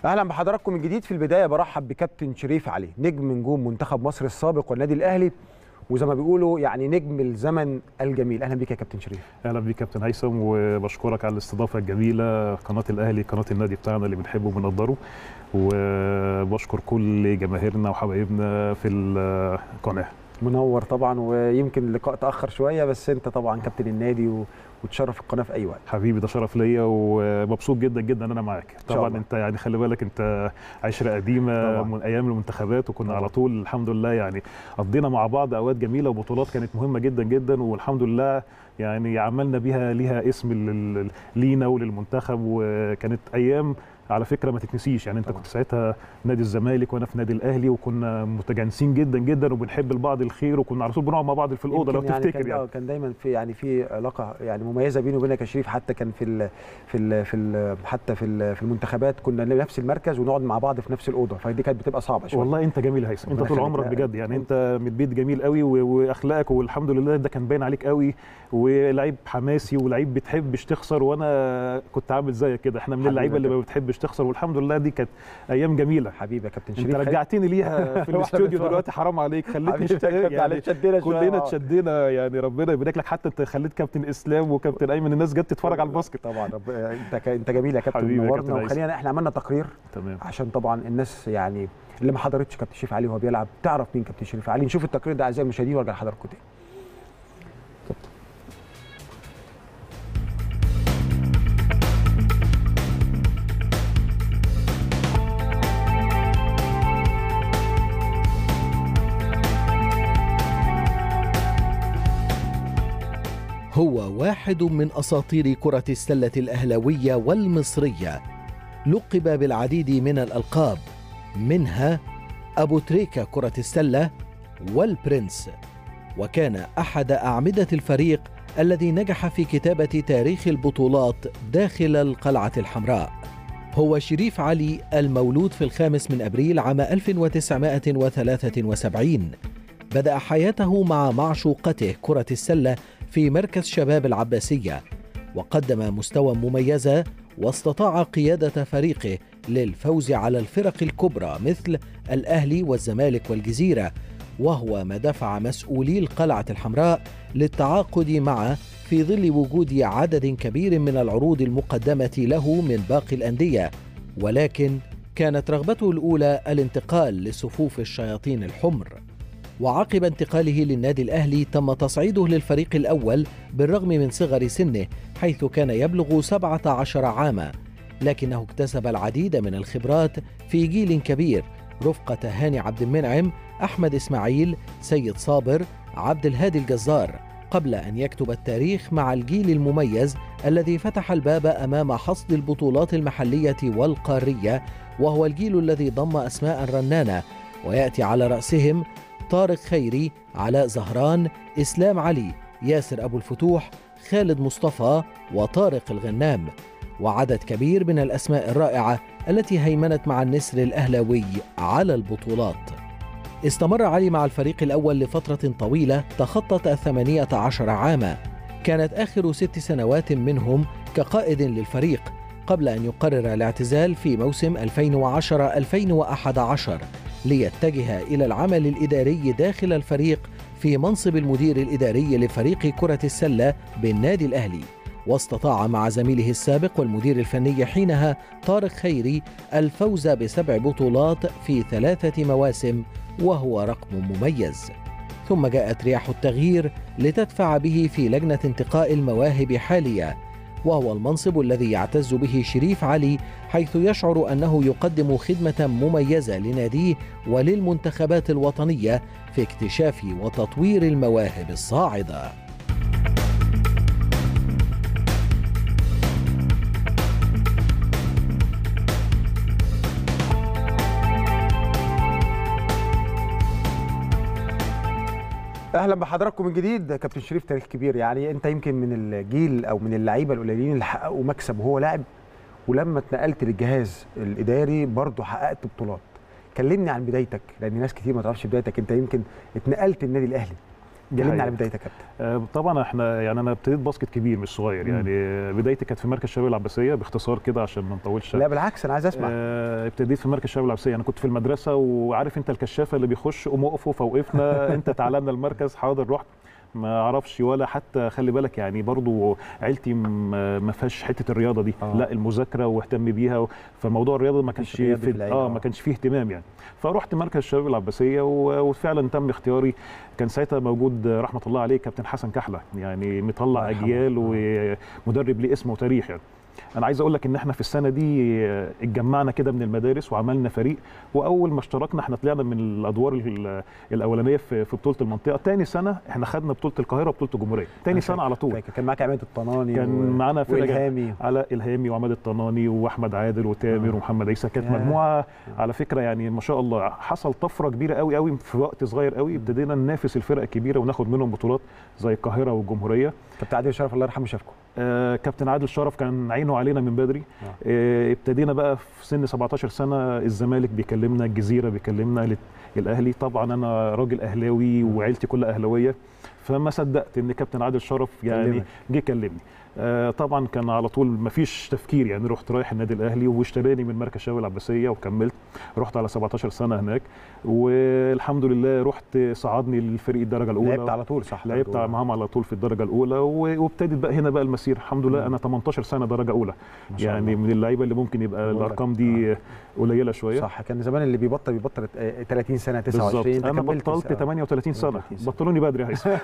اهلا بحضراتكم من جديد في البدايه برحب بكابتن شريف علي نجم نجوم منتخب مصر السابق والنادي الاهلي وزي ما بيقولوا يعني نجم الزمن الجميل اهلا بيك يا كابتن شريف اهلا بيك كابتن هيثم وبشكرك على الاستضافه الجميله قناه الاهلي قناه النادي بتاعنا اللي بنحبه وبنقدره وبشكر كل جماهيرنا وحبايبنا في القناه منور طبعا ويمكن اللقاء تاخر شويه بس انت طبعا كابتن النادي و... وتشرف القناه في اي وقت حبيبي ده شرف ليا ومبسوط جدا جدا ان انا معاك طبعا الله. انت يعني خلي بالك انت عشره قديمه طبعاً. من ايام المنتخبات وكنا طبعاً. على طول الحمد لله يعني قضينا مع بعض اوقات جميله وبطولات كانت مهمه جدا جدا والحمد لله يعني عملنا بيها ليها اسم لل- لل- لينا وللمنتخب وكانت ايام على فكره ما تتنسيش يعني انت طبعاً. كنت ساعتها نادي الزمالك وانا في نادي الاهلي وكنا متجانسين جدا جدا وبنحب البعض الخير وكنا على طول بنقعد مع بعض في الاوضه لو يمكن يعني تفتكر كان يعني آه، كان دايما في يعني في علاقه يعني مميزه بيني وبينك يا شريف حتى كان في ال في ال في ال حتى في ال في المنتخبات كنا نفس المركز ونقعد مع بعض في نفس الاوضه فدي كانت بتبقى صعبه شويه والله انت جميل يا هيثم انت ربنا طول يخليك. عمرك لا، بجد يعني انت- انت من البيت جميل قوي و- واخلاقك والحمد لله ده كان باين عليك قوي ولعيب حماسي ولعيب بتحبش تخسر وانا كنت عامل زيك كده احنا من حبيبي اللعيبه يا اللي ما بتحبش تخسر والحمد لله دي كانت ايام جميله حبيبي يا كابتن انت شريف رجعتني ليها في واحنا الاستوديو بنتفرج. دلوقتي حرام عليك خليتني حبيبي يا اشتاق كابتن يعني معلش شدينا شويه كلنا آه. اتشدينا يعني ربنا يبارك لك حتى انت خليت كابتن اسلام وكابتن ايمن الناس جت تتفرج على الباسكت طبعا رب... انت ك... انت جميل يا كابتن حبيبي يا منورنا كابتن عيسى. وخلينا احنا عملنا تقرير تمام عشان طبعا الناس يعني اللي ما حضرتش كابتن شريف علي وهو بيلعب تعرف مين كابتن شريف علي نشوف التقرير ده اعزائي المشاهدين وارجع لحضراتكم تاني هو واحد من اساطير كره السله الاهلاويه والمصريه لقب بالعديد من الالقاب منها ابو تريكه كره السله والبرنس وكان احد اعمده الفريق الذي نجح في كتابه تاريخ البطولات داخل القلعه الحمراء هو شريف علي المولود في الخامس من ابريل عام 1973 بدأ حياته مع معشوقته كرة السلة في مركز شباب العباسية وقدم مستوى مميزة واستطاع قيادة فريقه للفوز على الفرق الكبرى مثل الأهلي والزمالك والجزيرة وهو ما دفع مسؤولي القلعة الحمراء للتعاقد معه في ظل وجود عدد كبير من العروض المقدمة له من باقي الأندية ولكن كانت رغبته الأولى الانتقال لصفوف الشياطين الحمر وعقب انتقاله للنادي الأهلي تم تصعيده للفريق الأول بالرغم من صغر سنه حيث كان يبلغ 17 عاما لكنه اكتسب العديد من الخبرات في جيل كبير رفقة هاني عبد المنعم أحمد إسماعيل سيد صابر عبد الهادي الجزار قبل أن يكتب التاريخ مع الجيل المميز الذي فتح الباب أمام حصد البطولات المحلية والقارية وهو الجيل الذي ضم أسماء رنانة ويأتي على رأسهم طارق خيري علاء زهران إسلام علي ياسر أبو الفتوح خالد مصطفى وطارق الغنام وعدد كبير من الأسماء الرائعة التي هيمنت مع النسر الأهلاوي على البطولات استمر علي مع الفريق الأول لفترة طويلة تخطت الثمانية عشر عاما كانت آخر ست سنوات منهم كقائد للفريق قبل أن يقرر الاعتزال في موسم 2010-2011 ليتجه إلى العمل الإداري داخل الفريق في منصب المدير الإداري لفريق كرة السلة بالنادي الأهلي واستطاع مع زميله السابق والمدير الفني حينها طارق خيري الفوز بسبع بطولات في ثلاثة مواسم وهو رقم مميز ثم جاءت رياح التغيير لتدفع به في لجنة انتقاء المواهب حالية وهو المنصب الذي يعتز به شريف علي حيث يشعر انه يقدم خدمه مميزه لناديه وللمنتخبات الوطنيه في اكتشاف وتطوير المواهب الصاعده اهلا بحضراتكم من جديد كابتن شريف تاريخ كبير يعني انت يمكن من الجيل او من اللعيبه القليلين اللي حققوا مكسب وهو لاعب ولما اتنقلت للجهاز الاداري برضه حققت بطولات كلمني عن بدايتك لان ناس كتير ما تعرفش بدايتك انت يمكن اتنقلت النادي الاهلي دي كلمنا حقيقة. على بدايتك يا كابتن آه، طبعا احنا يعني انا ابتديت باسكت كبير مش صغير مم. يعني آه، بدايتي كانت في مركز شباب العباسيه باختصار كده عشان ما نطولش لا بالعكس انا عايز اسمع آه، ابتديت في مركز شباب العباسيه انا كنت في المدرسه وعارف انت الكشافه اللي بيخش قوم وقفوا فوقفنا انت تعالى لنا المركز حاضر رحت ما اعرفش ولا حتى خلي بالك يعني برضو عيلتي م- ما فيهاش حته الرياضه دي آه. لا المذاكره واهتم بيها و- فموضوع الرياضه ما كانش رياضي في في العيلة، اه آه. ما كانش فيه اهتمام يعني فرحت مركز شباب العباسيه و- وفعلا تم اختياري كان ساعتها موجود رحمه الله عليه كابتن حسن كحله يعني مطلع الله يرحمه. اجيال آه. ومدرب ليه اسم وتاريخ يعني انا عايز اقول لك ان احنا في السنه دي آه، اتجمعنا كده من المدارس وعملنا فريق واول ما اشتركنا احنا طلعنا من الادوار ال- الاولانيه في في بطوله المنطقه تاني سنه احنا خدنا بطوله القاهره وبطوله الجمهوريه تاني أنا سنه فاكر- على طول فاكر. كان معاك عماد الطناني كان و... معانا فرقه والهامي على الهامي وعماد الطناني واحمد عادل وتامر آه. ومحمد عيسى كانت ياه. مجموعه على فكره يعني ما شاء الله حصل طفره كبيره قوي قوي في وقت صغير قوي ابتدينا ننافس الفرق الكبيره وناخد منهم بطولات زي القاهره والجمهوريه كابتن عادل شرف الله يرحمه شافكم آه، كابتن عادل شرف كان عينه علينا من بدري آه. آه، ابتدينا بقى في سن 17 سنه الزمالك بيكلمنا الجزيره بيكلمنا ال- الاهلي طبعا انا راجل اهلاوي وعيلتي كلها اهلاويه فما صدقت ان كابتن عادل شرف يعني كلمك. جه كلمني آه، طبعا كان على طول ما فيش تفكير يعني رحت رايح النادي الاهلي واشتراني من مركز شباب العباسيه وكملت رحت على 17 سنه هناك والحمد لله رحت صعدني للفريق الدرجه الاولى لعبت على طول صح لعبت برضو. معاهم على طول في الدرجه الاولى و- وابتدت بقى هنا بقى المسير الحمد لله انا 18 سنه درجه اولى ما شاء يعني الله. من اللعيبه اللي ممكن يبقى بقول لك. الارقام دي قليله شويه صح كان زمان اللي بيبطل بيبطل آه، 30 سنه 29 بالظبط أنت انا كملت بطلت سنة. 38 سنه 38 سنة. بطلوني بدري يا هيثم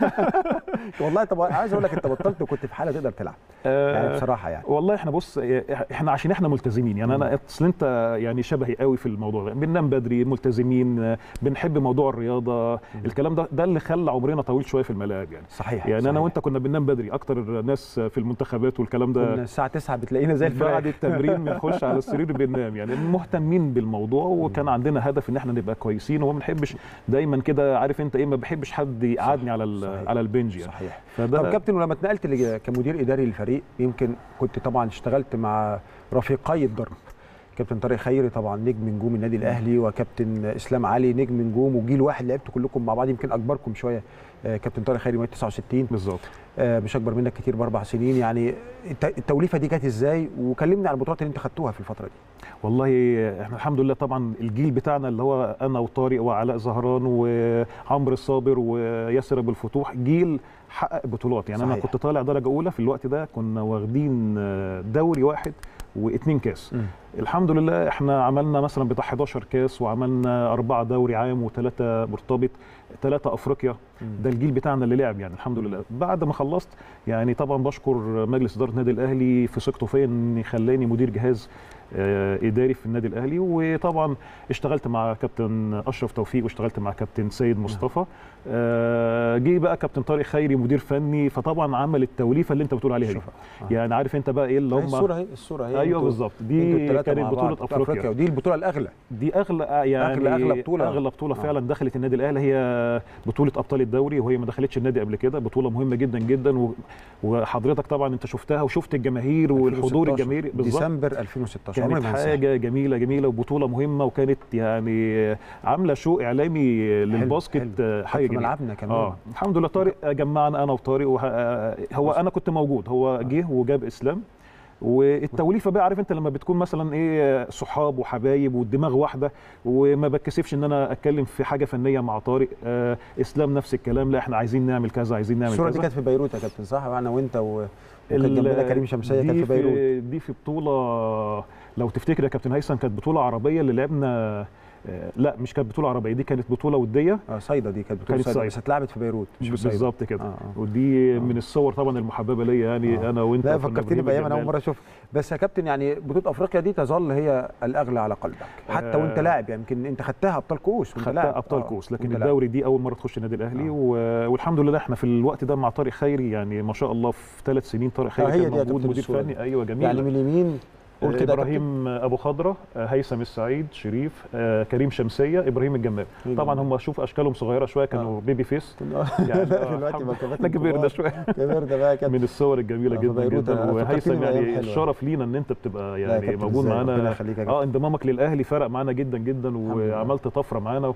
والله طب عايز اقول لك انت بطلت وكنت في حاله تقدر تلعب يعني آه، بصراحه يعني والله احنا بص احنا عشان احنا ملتزمين يعني انا اصل انت يعني شبهي قوي في الموضوع ده بننام بدري ملتزمين بنحب موضوع الرياضه الكلام ده ده اللي خلى عمرنا طويل شويه في الملاعب يعني صحيح يعني صحيح. انا وانت كنا بننام بدري اكتر ناس في المنتخبات والكلام ده كنا الساعه 9 بتلاقينا زي الفراخ بعد التمرين بنخش على السرير بننام يعني مهتمين بالموضوع وكان عندنا هدف ان احنا نبقى كويسين وما بنحبش دايما كده عارف انت ايه ما بحبش حد يقعدني على ال- صحيح. على البنج يعني صحيح فده طب كابتن ولما اتنقلت لج- كمدير اداري للفريق يمكن كنت طبعا اشتغلت مع رفيقي الدرب كابتن طارق خيري طبعا نجم نجوم النادي الاهلي وكابتن اسلام علي نجم نجوم وجيل واحد لعبتوا كلكم مع بعض يمكن اكبركم شويه آه، كابتن طارق خيري مواليد 69 بالظبط آه، مش اكبر منك كتير باربع سنين يعني الت- التوليفه دي جت ازاي وكلمني على البطولات اللي انت خدتوها في الفتره دي والله احنا الحمد لله طبعا الجيل بتاعنا اللي هو انا وطارق وعلاء زهران وعمرو الصابر وياسر ابو الفتوح جيل حقق بطولات يعني انا صحيح. كنت طالع درجه اولى في الوقت ده كنا واخدين دوري واحد واثنين كاس الحمد لله احنا عملنا مثلا بتاع 11 كاس وعملنا أربعة دوري عام وثلاثة مرتبط ثلاثة أفريقيا ده الجيل بتاعنا اللي لعب يعني الحمد لله بعد ما خلصت يعني طبعا بشكر مجلس إدارة النادي الأهلي في ثقته فيا إن خلاني مدير جهاز آه، إداري في النادي الأهلي وطبعا اشتغلت مع كابتن أشرف توفيق واشتغلت مع كابتن سيد مصطفى آه، جه بقى كابتن طارق خيري مدير فني فطبعا عمل التوليفه اللي انت بتقول عليها دي شوف. آه. يعني عارف انت بقى ايه اللي هي هم الصوره اهي الصوره اهي ايوه انتوا- بالظبط انتوا دي التلاتة كانت مع بطوله بعض. افريقيا ودي البطوله الاغلى دي اغلى يعني أغلى- أغلى بطولة. اغلى بطوله آه. فعلا دخلت النادي الاهلي هي بطوله ابطال الدوري وهي ما دخلتش النادي قبل كده بطوله مهمه جدا جدا و... وحضرتك طبعا انت شفتها وشفت الجماهير والحضور 2016. الجماهيري بالظبط ديسمبر 2016 عمري كانت ما هنساها. حاجه جميله جميله وبطوله مهمه وكانت يعني عامله شو اعلامي للباسكت حلو. آه، حاجه في جميله ملعبنا كمان اه الحمد لله طارق جمعنا انا وطارق وه... آه، هو انا كنت موجود هو جه وجاب اسلام والتوليفه بقى عارف انت لما بتكون مثلا ايه صحاب وحبايب والدماغ واحده وما بتكسفش ان انا اتكلم في حاجه فنيه مع طارق آه اسلام نفس الكلام لا احنا عايزين نعمل كذا عايزين نعمل الصوره كذا دي كانت في بيروت يا كابتن صح انا وانت و... وكان ال- جنبنا كريم شمسيه كان دي في بيروت دي في بطوله لو تفتكر يا كابتن هيثم كانت بطوله عربيه اللي لعبنا آه، لا مش كانت بطوله عربيه دي كانت بطوله وديه اه صيدا دي كانت بطوله كانت صيدا صيدا. بس اتلعبت في بيروت مش في صيدا بالظبط كده آه، آه. ودي آه. من الصور طبعا المحببه ليا يعني آه. انا وانت لا وكنا فكرتني إبراهيم بايام انا اول الجمال. مره اشوف بس يا كابتن يعني بطوله افريقيا دي تظل هي الاغلى على قلبك حتى آه. وانت لاعب يعني يمكن انت خدتها ابطال كؤوس وانت لاعب خدتها ابطال آه، كؤوس لكن وأنت لاعب. الدوري دي اول مره تخش النادي الاهلي آه. و- والحمد لله احنا في الوقت ده مع طارق خيري يعني ما شاء الله في ثلاث سنين طارق خيري هي كان دي يا موجود كابتن مدير الصورة فني دي. ايوه جميل يعني من اليمين قول كده يا كابتن. ابراهيم ابو خضره آه، هيثم السعيد شريف آه، كريم شمسيه ابراهيم الجمال إيه طبعا ده؟ هم شوف اشكالهم صغيره شويه كانوا بيبي فيس يعني لا آه، دلوقتي الحمد مركبات احنا كبرنا الكبار. شويه كبرنا بقى يا كابتن من الصور الجميله آه، في جدا بيروت جدا أنا وهيثم فكرتني بأيام يعني حلوة. الشرف لينا ان انت بتبقى لا يا يعني كابتن موجود إزاي؟ ربنا معانا يخليك يا كابتن. اه انضمامك للاهلي فرق معانا جدا جدا لله. وعملت طفره معانا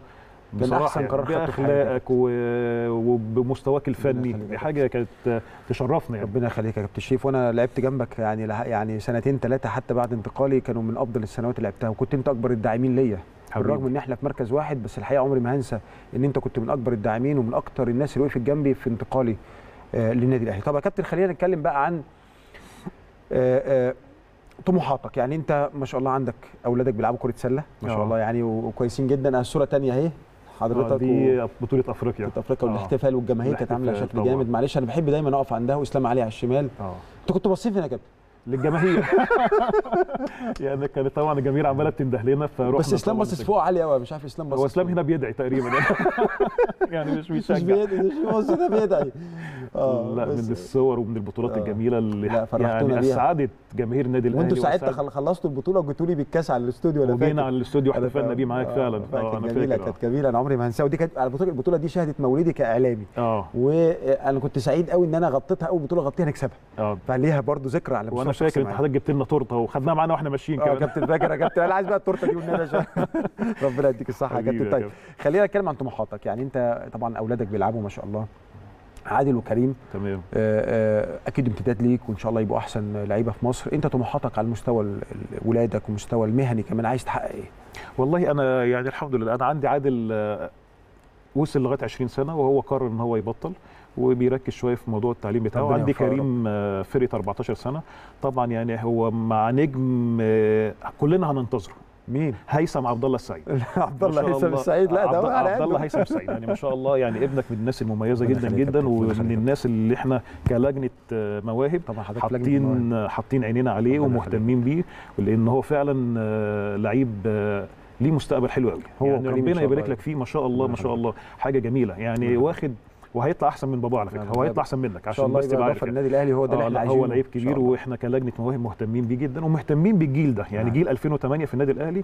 بصراحة أحسن يعني قرار خدته في حياتك. باخلاقك و- وبمستواك الفني يخليك. دي حاجه كانت تشرفنا يعني ربنا يخليك يا كابتن شريف وانا لعبت جنبك يعني لح- يعني سنتين ثلاثه حتى بعد انتقالي كانوا من افضل السنوات اللي لعبتها وكنت انت اكبر الداعمين ليا حبيبي. بالرغم ان احنا في مركز واحد بس الحقيقه عمري ما هنسى ان انت كنت من اكبر الداعمين ومن اكتر الناس اللي وقفت جنبي في انتقالي آه للنادي الاهلي طب يا كابتن خلينا نتكلم بقى عن آه آه طموحاتك يعني انت ما شاء الله عندك اولادك بيلعبوا كره سله ما شاء آه. الله يعني وكويسين جدا الصوره تانية اهي آه، حضرتك دي بطوله افريقيا كانت افريقيا آه. والاحتفال والجماهير كانت عامله الاحتفال شكل طبعاً. جامد معلش انا بحب دايما اقف عندها واسلام علي على الشمال اه انت كنت باصين فين يا كابتن للجماهير يعني كانت طبعا الجماهير عماله بتنده لنا فروحنا بس اسلام طبعاً باصص فوق عالي قوي مش عارف اسلام باصص هو اسلام فوق. هنا بيدعي تقريبا يعني يعني مش مش بيشجع بيدعي مش باصص ده بيدعي اه لا بس- من الصور ومن البطولات آه. الجميله اللي لا، فرحتونا يعني بيها. اسعدت جماهير النادي الاهلي وانتوا ساعتها وأسعد- خل- خلصتوا البطوله وجيتوا لي بالكاس على الاستوديو انا وجينا فاكر على الاستوديو أنا واحتفلنا بيه معاك آه، فعلا كانت اه انا جميله فاكر كانت جميله انا عمري ما هنساها ودي كانت على فكره البطوله دي شهدت مولدي كاعلامي اه وانا كنت سعيد قوي ان انا غطيتها اول بطوله غطيها نكسبها اه فليها برضو ذكرى على وانا مستوى فاكر انت الشخصي حضرتك جبت لنا تورته وخدناها معانا واحنا ماشيين معايا. اه كمان كابتن فاكر يا كابتن انا عايز بقى التورته دي والنبي عشان ربنا يديك الصحه يا حبيبي كابتن يا طيب كابتن. خلينا نتكلم عن طموحاتك يعني انت طبعا اولادك بيلعبوا ما شاء الله عادل وكريم تمام آه، آه، اكيد امتداد ليك وان شاء الله يبقوا احسن لعيبه في مصر انت طموحاتك على المستوى ال- ال- ولادك والمستوى المهني كمان عايز تحقق ايه والله انا يعني الحمد لله انا عندي عادل آه، وصل لغايه 20 سنه وهو قرر ان هو يبطل وبيركز شويه في موضوع التعليم بتاعه ربنا عندي يوفقه يا كريم آه، فرقه 14 سنه طبعا يعني هو مع نجم آه، كلنا هننتظره مين هيثم عبد الله السعيد عبد ما الله شاء هيثم السعيد لا ده عبد, هو على عبد الله قده. هيثم السعيد يعني ما شاء الله يعني ابنك من الناس المميزه ربنا جدا يخليك يا جدا كابتن، ربنا ومن يخليك. الناس اللي احنا كلجنه آه، مواهب طبعا حضرتك لجنة المواهب. حاطين حاطين عينينا عليه ربنا ومهتمين بيه لان هو فعلا آه، لعيب آه، ليه مستقبل حلو قوي هو يعني وكريم إن ربنا شاء يبارك الله. لك فيه ما شاء الله ربنا ما شاء يخليك. الله حاجه جميله يعني ربنا واخد وهيطلع احسن من باباه على لا، فكره لا، هو لا. هيطلع احسن منك ان شاء عشان الله بس يبقى تبقى اضافه عارف يعني. للنادي الاهلي هو ده اللي آه، احنا لا، عايزينه هو لعيب إن شاء كبير الله. واحنا كلجنه مواهب مهتمين بيه جدا ومهتمين بالجيل ده يعني نعم. جيل 2008 في النادي الاهلي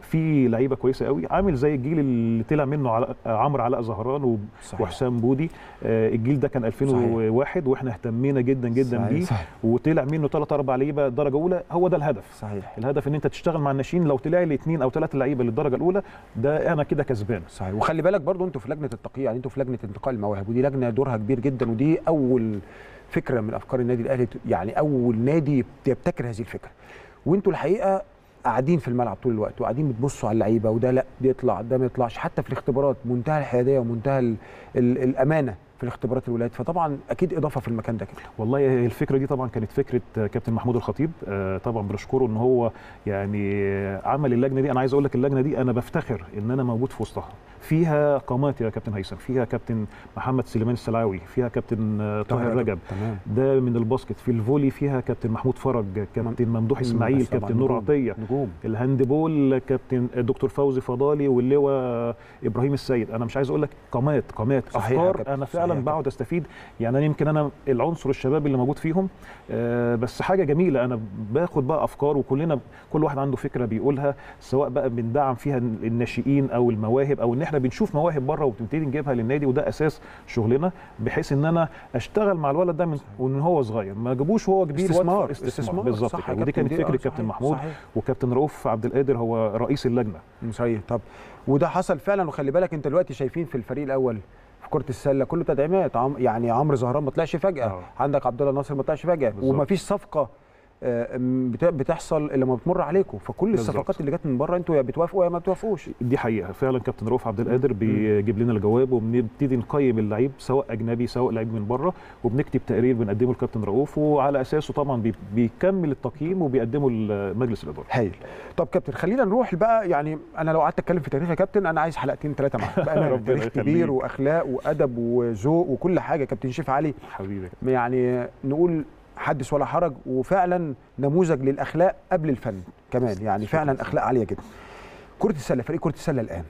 في لعيبه كويسه قوي عامل زي الجيل اللي طلع منه علاء- عمرو علاء زهران و- صحيح. وحسام بودي آه، الجيل ده كان 2001 واحنا اهتمينا جدا جدا صحيح، بيه صحيح. وطلع منه ثلاث اربع لعيبه درجه اولى هو ده الهدف صحيح الهدف ان انت تشتغل مع الناشئين لو طلع لي اثنين او ثلاث لعيبه للدرجه الاولى ده انا كده كسبان صحيح وخلي بالك برضو انتوا في لجنه التقييم يعني انتوا في لجنه انتقاء المواهب ودي لجنه دورها كبير جدا ودي اول فكره من افكار النادي الاهلي يعني اول نادي يبتكر هذه الفكره وانتوا الحقيقه قاعدين في الملعب طول الوقت وقاعدين بتبصوا على اللعيبه وده لا ده يطلع ده ما يطلعش حتى في الاختبارات منتهى الحياديه ومنتهى ال ال الامانه في الاختبارات الولاد فطبعا اكيد اضافه في المكان ده كده والله هي الفكره دي طبعا كانت فكره كابتن محمود الخطيب آه، طبعا بنشكره ان هو يعني عمل اللجنه دي انا عايز اقول لك اللجنه دي انا بفتخر ان انا موجود في وسطها فيها قامات يا كابتن هيثم فيها كابتن محمد سليمان السلاوي فيها كابتن آه، طاهر رجب تمام ده من الباسكت في الفولي فيها كابتن محمود فرج كابتن ممدوح اسماعيل بس طبعاً كابتن نور نجوم. عطيه نجوم الهاندبول كابتن دكتور فوزي فضالي واللواء ابراهيم السيد انا مش عايز اقول لك قامات قامات صحيح يا افكار كابتن، انا صحيح فعلا يا بقعد استفيد يعني انا يمكن انا العنصر الشباب اللي موجود فيهم آه، بس حاجه جميله انا باخد بقى افكار وكلنا كل واحد عنده فكره بيقولها سواء بقى بندعم فيها الناشئين او المواهب او ان احنا بنشوف مواهب بره وبنبتدي نجيبها للنادي وده اساس شغلنا بحيث ان انا اشتغل مع الولد ده من وان هو صغير ما جابوش وهو كبير استثمار وأدفع استثمار بالظبط صح يا كده ودي كابتن، كانت دي- آه، فكره صحيح، كابتن محمود صحيح. وكابتن رؤوف عبد القادر هو رئيس اللجنه صحيح طب وده حصل فعلا وخلي بالك انت دلوقتي شايفين في الفريق الاول في كره السله كله تدعيمات عم يعني عمرو زهران ما طلعش فجاه آه. عندك عبد الله ناصر ما طلعش فجاه بالظبط. ومفيش صفقه آه، م- بت- بتحصل الا لما بتمر عليكم فكل بالظبط. الصفقات اللي جت من بره انتوا يا بتوافقوا يا ما بتوافقوش دي حقيقه فعلا كابتن رؤوف عبد القادر بيجيب لنا الجواب وبنبتدي نقيم اللعيب سواء اجنبي سواء لعيب من بره وبنكتب تقرير بنقدمه لكابتن رؤوف وعلى اساسه طبعا بي- بيكمل التقييم وبيقدمه لمجلس الاداره هايل طب كابتن خلينا نروح بقى يعني انا لو قعدت اتكلم في تاريخ يا كابتن انا عايز حلقتين ثلاثه معاك بامانه ربنا تاريخ يخليك. كبير واخلاق وادب وذوق وكل حاجه كابتن شيف علي حبيبي يعني نقول حدث ولا حرج وفعلا نموذج للاخلاق قبل الفن كمان يعني فعلا اخلاق عاليه جدا كره السله فريق كره السله الان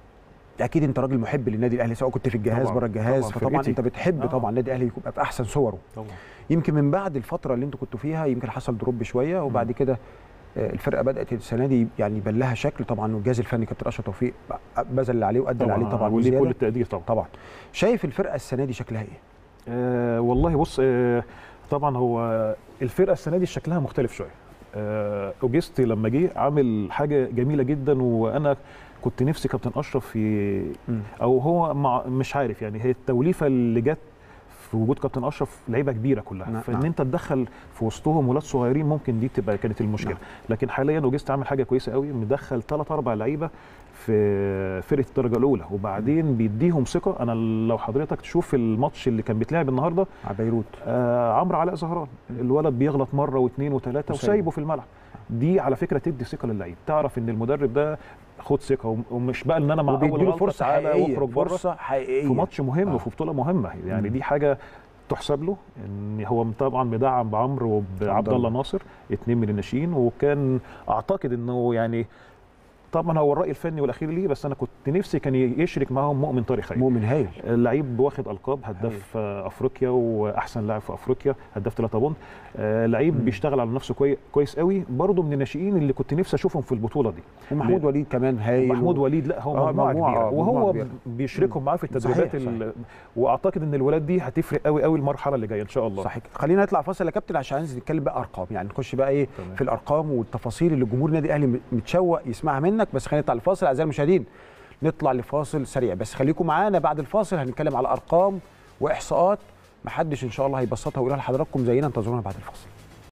اكيد انت راجل محب للنادي الاهلي سواء كنت في الجهاز طبعاً، بره الجهاز طبعاً، فطبعا فرقتي. انت بتحب آه. طبعا النادي الاهلي يبقى في احسن صوره طبعا يمكن من بعد الفتره اللي انتوا كنتوا فيها يمكن حصل دروب شويه وبعد كده آه، الفرقه بدات السنه دي يعني يبان لها شكل طبعا والجهاز الفني كابتن اشرف توفيق بذل اللي عليه وادى اللي عليه طبعا وليه كل وزيادة. التقدير طبعا طبعا شايف الفرقه السنه دي شكلها ايه؟ آه والله بص آه طبعا هو الفرقه السنه دي شكلها مختلف شويه آه، اوجستي لما جه عامل حاجه جميله جدا وانا كنت نفسي كابتن اشرف في مم. او هو مع مش عارف يعني هي التوليفه اللي جت في وجود كابتن اشرف لعيبه كبيره كلها نعم. فان انت تدخل في وسطهم ولاد صغيرين ممكن دي تبقى كانت المشكله نعم. لكن حاليا اوجست عامل حاجه كويسه قوي مدخل ثلاث اربع لعيبه في فرقه الدرجه الاولى وبعدين بيديهم ثقه انا لو حضرتك تشوف الماتش اللي كان بيتلعب النهارده على بيروت آه عمرو علاء زهران الولد بيغلط مره واثنين وثلاثه وسايبه. وسايبه في الملعب دي على فكره تدي ثقه للعيب تعرف ان المدرب ده خد ثقه وم- ومش بقى ان انا مع اول وبيديله غلطه فرصه تعالى حقيقيه واخرج بره فرصه حقيقيه في ماتش مهم آه. وفي بطوله مهمه يعني مم. دي حاجه تحسب له ان هو طبعا مدعم بعمرو وبعبد عبد الله الله. ناصر اتنين من الناشئين وكان اعتقد انه يعني طبعا هو الراي الفني والاخير ليه بس انا كنت نفسي كان يشرك معاهم مؤمن طارق خير مؤمن هايل اللعيب واخد القاب هداف آه، افريقيا واحسن لاعب في افريقيا هداف 3 بونت آه، لعيب مم. بيشتغل على نفسه كويس كويس قوي برضه من الناشئين اللي كنت نفسي اشوفهم في البطوله دي ومحمود وليد كمان هايل محمود وليد لا هو آه، مجموعه مجموعة، كبيره آه، مجموعة وهو كبيرة. بيشركهم معاه في التدريبات صحيح، صحيح. ال- واعتقد ان الولاد دي هتفرق قوي قوي المرحله اللي جايه ان شاء الله صحيح خلينا نطلع فاصل يا كابتن عشان ننزل نتكلم بقى ارقام يعني نخش بقى ايه تمام. في الارقام والتفاصيل اللي جمهور النادي الاهلي متشوق يسمعها منك بس خلينا نطلع لفاصل اعزائي المشاهدين نطلع لفاصل سريع بس خليكم معانا بعد الفاصل هنتكلم على ارقام واحصاءات محدش ان شاء الله هيبسطها ويقولها لحضراتكم زينا انتظرونا بعد الفاصل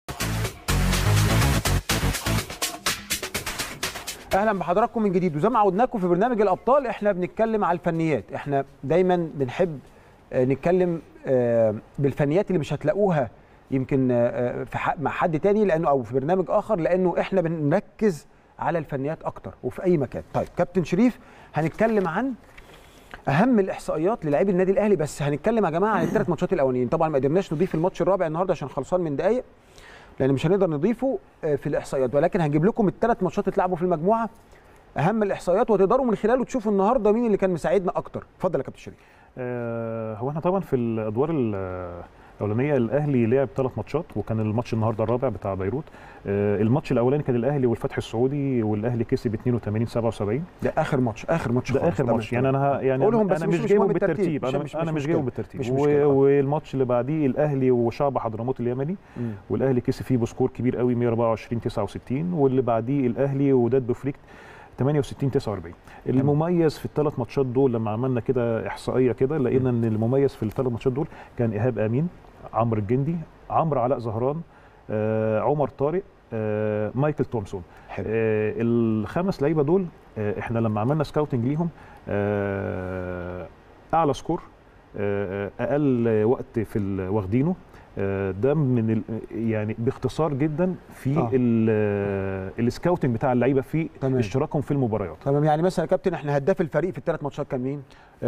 اهلا بحضراتكم من جديد وزي ما عودناكم في برنامج الابطال احنا بنتكلم على الفنيات احنا دايما بنحب آه، نتكلم آه، بالفنيات اللي مش هتلاقوها يمكن آه، في ح- مع حد تاني لانه او في برنامج اخر لانه احنا بنركز على الفنيات اكتر وفي اي مكان طيب كابتن شريف هنتكلم عن اهم الاحصائيات للاعبي النادي الاهلي بس هنتكلم يا جماعه عن الثلاث ماتشات الاولانيين طبعا ما قدرناش نضيف الماتش الرابع النهارده عشان خلصان من دقائق لان مش هنقدر نضيفه آه، في الاحصائيات ولكن هنجيب لكم الثلاث ماتشات اللي اتلعبوا في المجموعه اهم الاحصائيات وتقدروا من خلاله تشوفوا النهارده مين اللي كان مساعدنا اكتر اتفضل يا كابتن شريف آه، هو احنا طبعا في الادوار ال- الاولانيه الاهلي لعب ثلاث ماتشات وكان الماتش النهارده الرابع بتاع بيروت آه، الماتش الاولاني كان الاهلي والفتح السعودي والاهلي كسب 82 77 ده اخر ماتش اخر ماتش ده خالص. اخر تمام، ماتش يعني تمام. انا ه- يعني قولهم انا بس أنا مش- مش مش جايبهم مهم الترتيب. بالترتيب مش- انا مش- انا مش مش جايبهم مشكلة. بالترتيب مش و- مشكلة. والماتش اللي بعديه الاهلي وشعب حضرموت اليمني مم. والاهلي كسب فيه بسكور كبير قوي 124 69 واللي بعديه الاهلي وداد بفريق 68 49 المميز في الثلاث ماتشات دول لما عملنا كده احصائيه كده لقينا ان المميز في الثلاث ماتشات دول كان ايهاب امين عمرو الجندي عمرو علاء زهران آه عمر طارق آه مايكل تومسون حلو آه الخمس لعيبه دول آه احنا لما عملنا سكاوتنج ليهم آه اعلى سكور آه اقل وقت في ال- واخدينه آه، ده من ال يعني باختصار جدا في آه. آه. السكاوتنج بتاع اللعيبه في تمام. اشتراكهم في المباريات تمام يعني مثلا يا كابتن احنا هداف الفريق في الثلاث ماتشات كان مين؟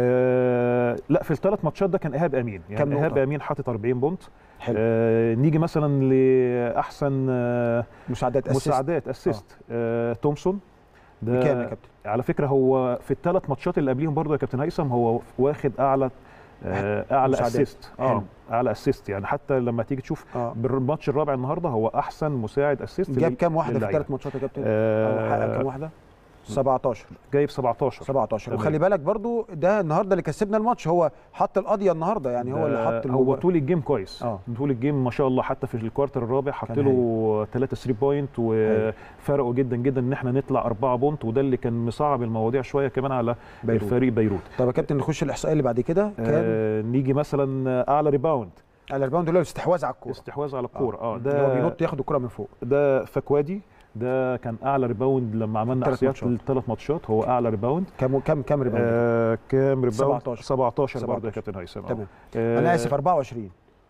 آه لا في الثلاث ماتشات ده كان ايهاب امين كام يعني ايهاب نقطة؟ امين حاطط 40 بونت حلو آه نيجي مثلا لاحسن آه مساعدات اسيست مساعدات اسيست آه تومسون ده بكام يا كابتن؟ على فكره هو في الثلاث ماتشات اللي قبليهم برضه يا كابتن هيثم هو واخد اعلى آه اعلى مساعدات. اسيست حلو. اه اعلى اسيست يعني حتى لما تيجي تشوف اه بالماتش الرابع النهارده هو احسن مساعد اسيست جاب لل- كام واحده في للعيبة. الثلاث ماتشات يا كابتن؟ أو حقق كام آه واحده؟ 17 جايب 17 17 تمام. وخلي بالك برضو ده النهارده اللي كسبنا الماتش هو حط القضيه النهارده يعني هو اللي ده حط هو المباراة. طول الجيم كويس آه. طول الجيم ما شاء الله حتى في الكوارتر الرابع حط كان له 3 3 بوينت وفرقوا جدا جدا ان احنا نطلع 4 بونت وده اللي كان مصعب المواضيع شويه كمان على بيروت. الفريق بيروت طب يا كابتن نخش الاحصائيه اللي بعد كده كام آه نيجي مثلا اعلى ريباوند على الريباوند اللي هو الاستحواذ على الكوره استحواذ على الكوره اه, اللي هو ده بينط ياخد الكوره من فوق ده فكوادي ده كان اعلى ريباوند لما عملنا تلات احصائيات ماتشات. الثلاث ماتشات هو اعلى ريباوند كام كام كام ريباوند آه كام ريباوند 17. 17 برضه 17. يا كابتن هيثم آه. تمام آه انا اسف 24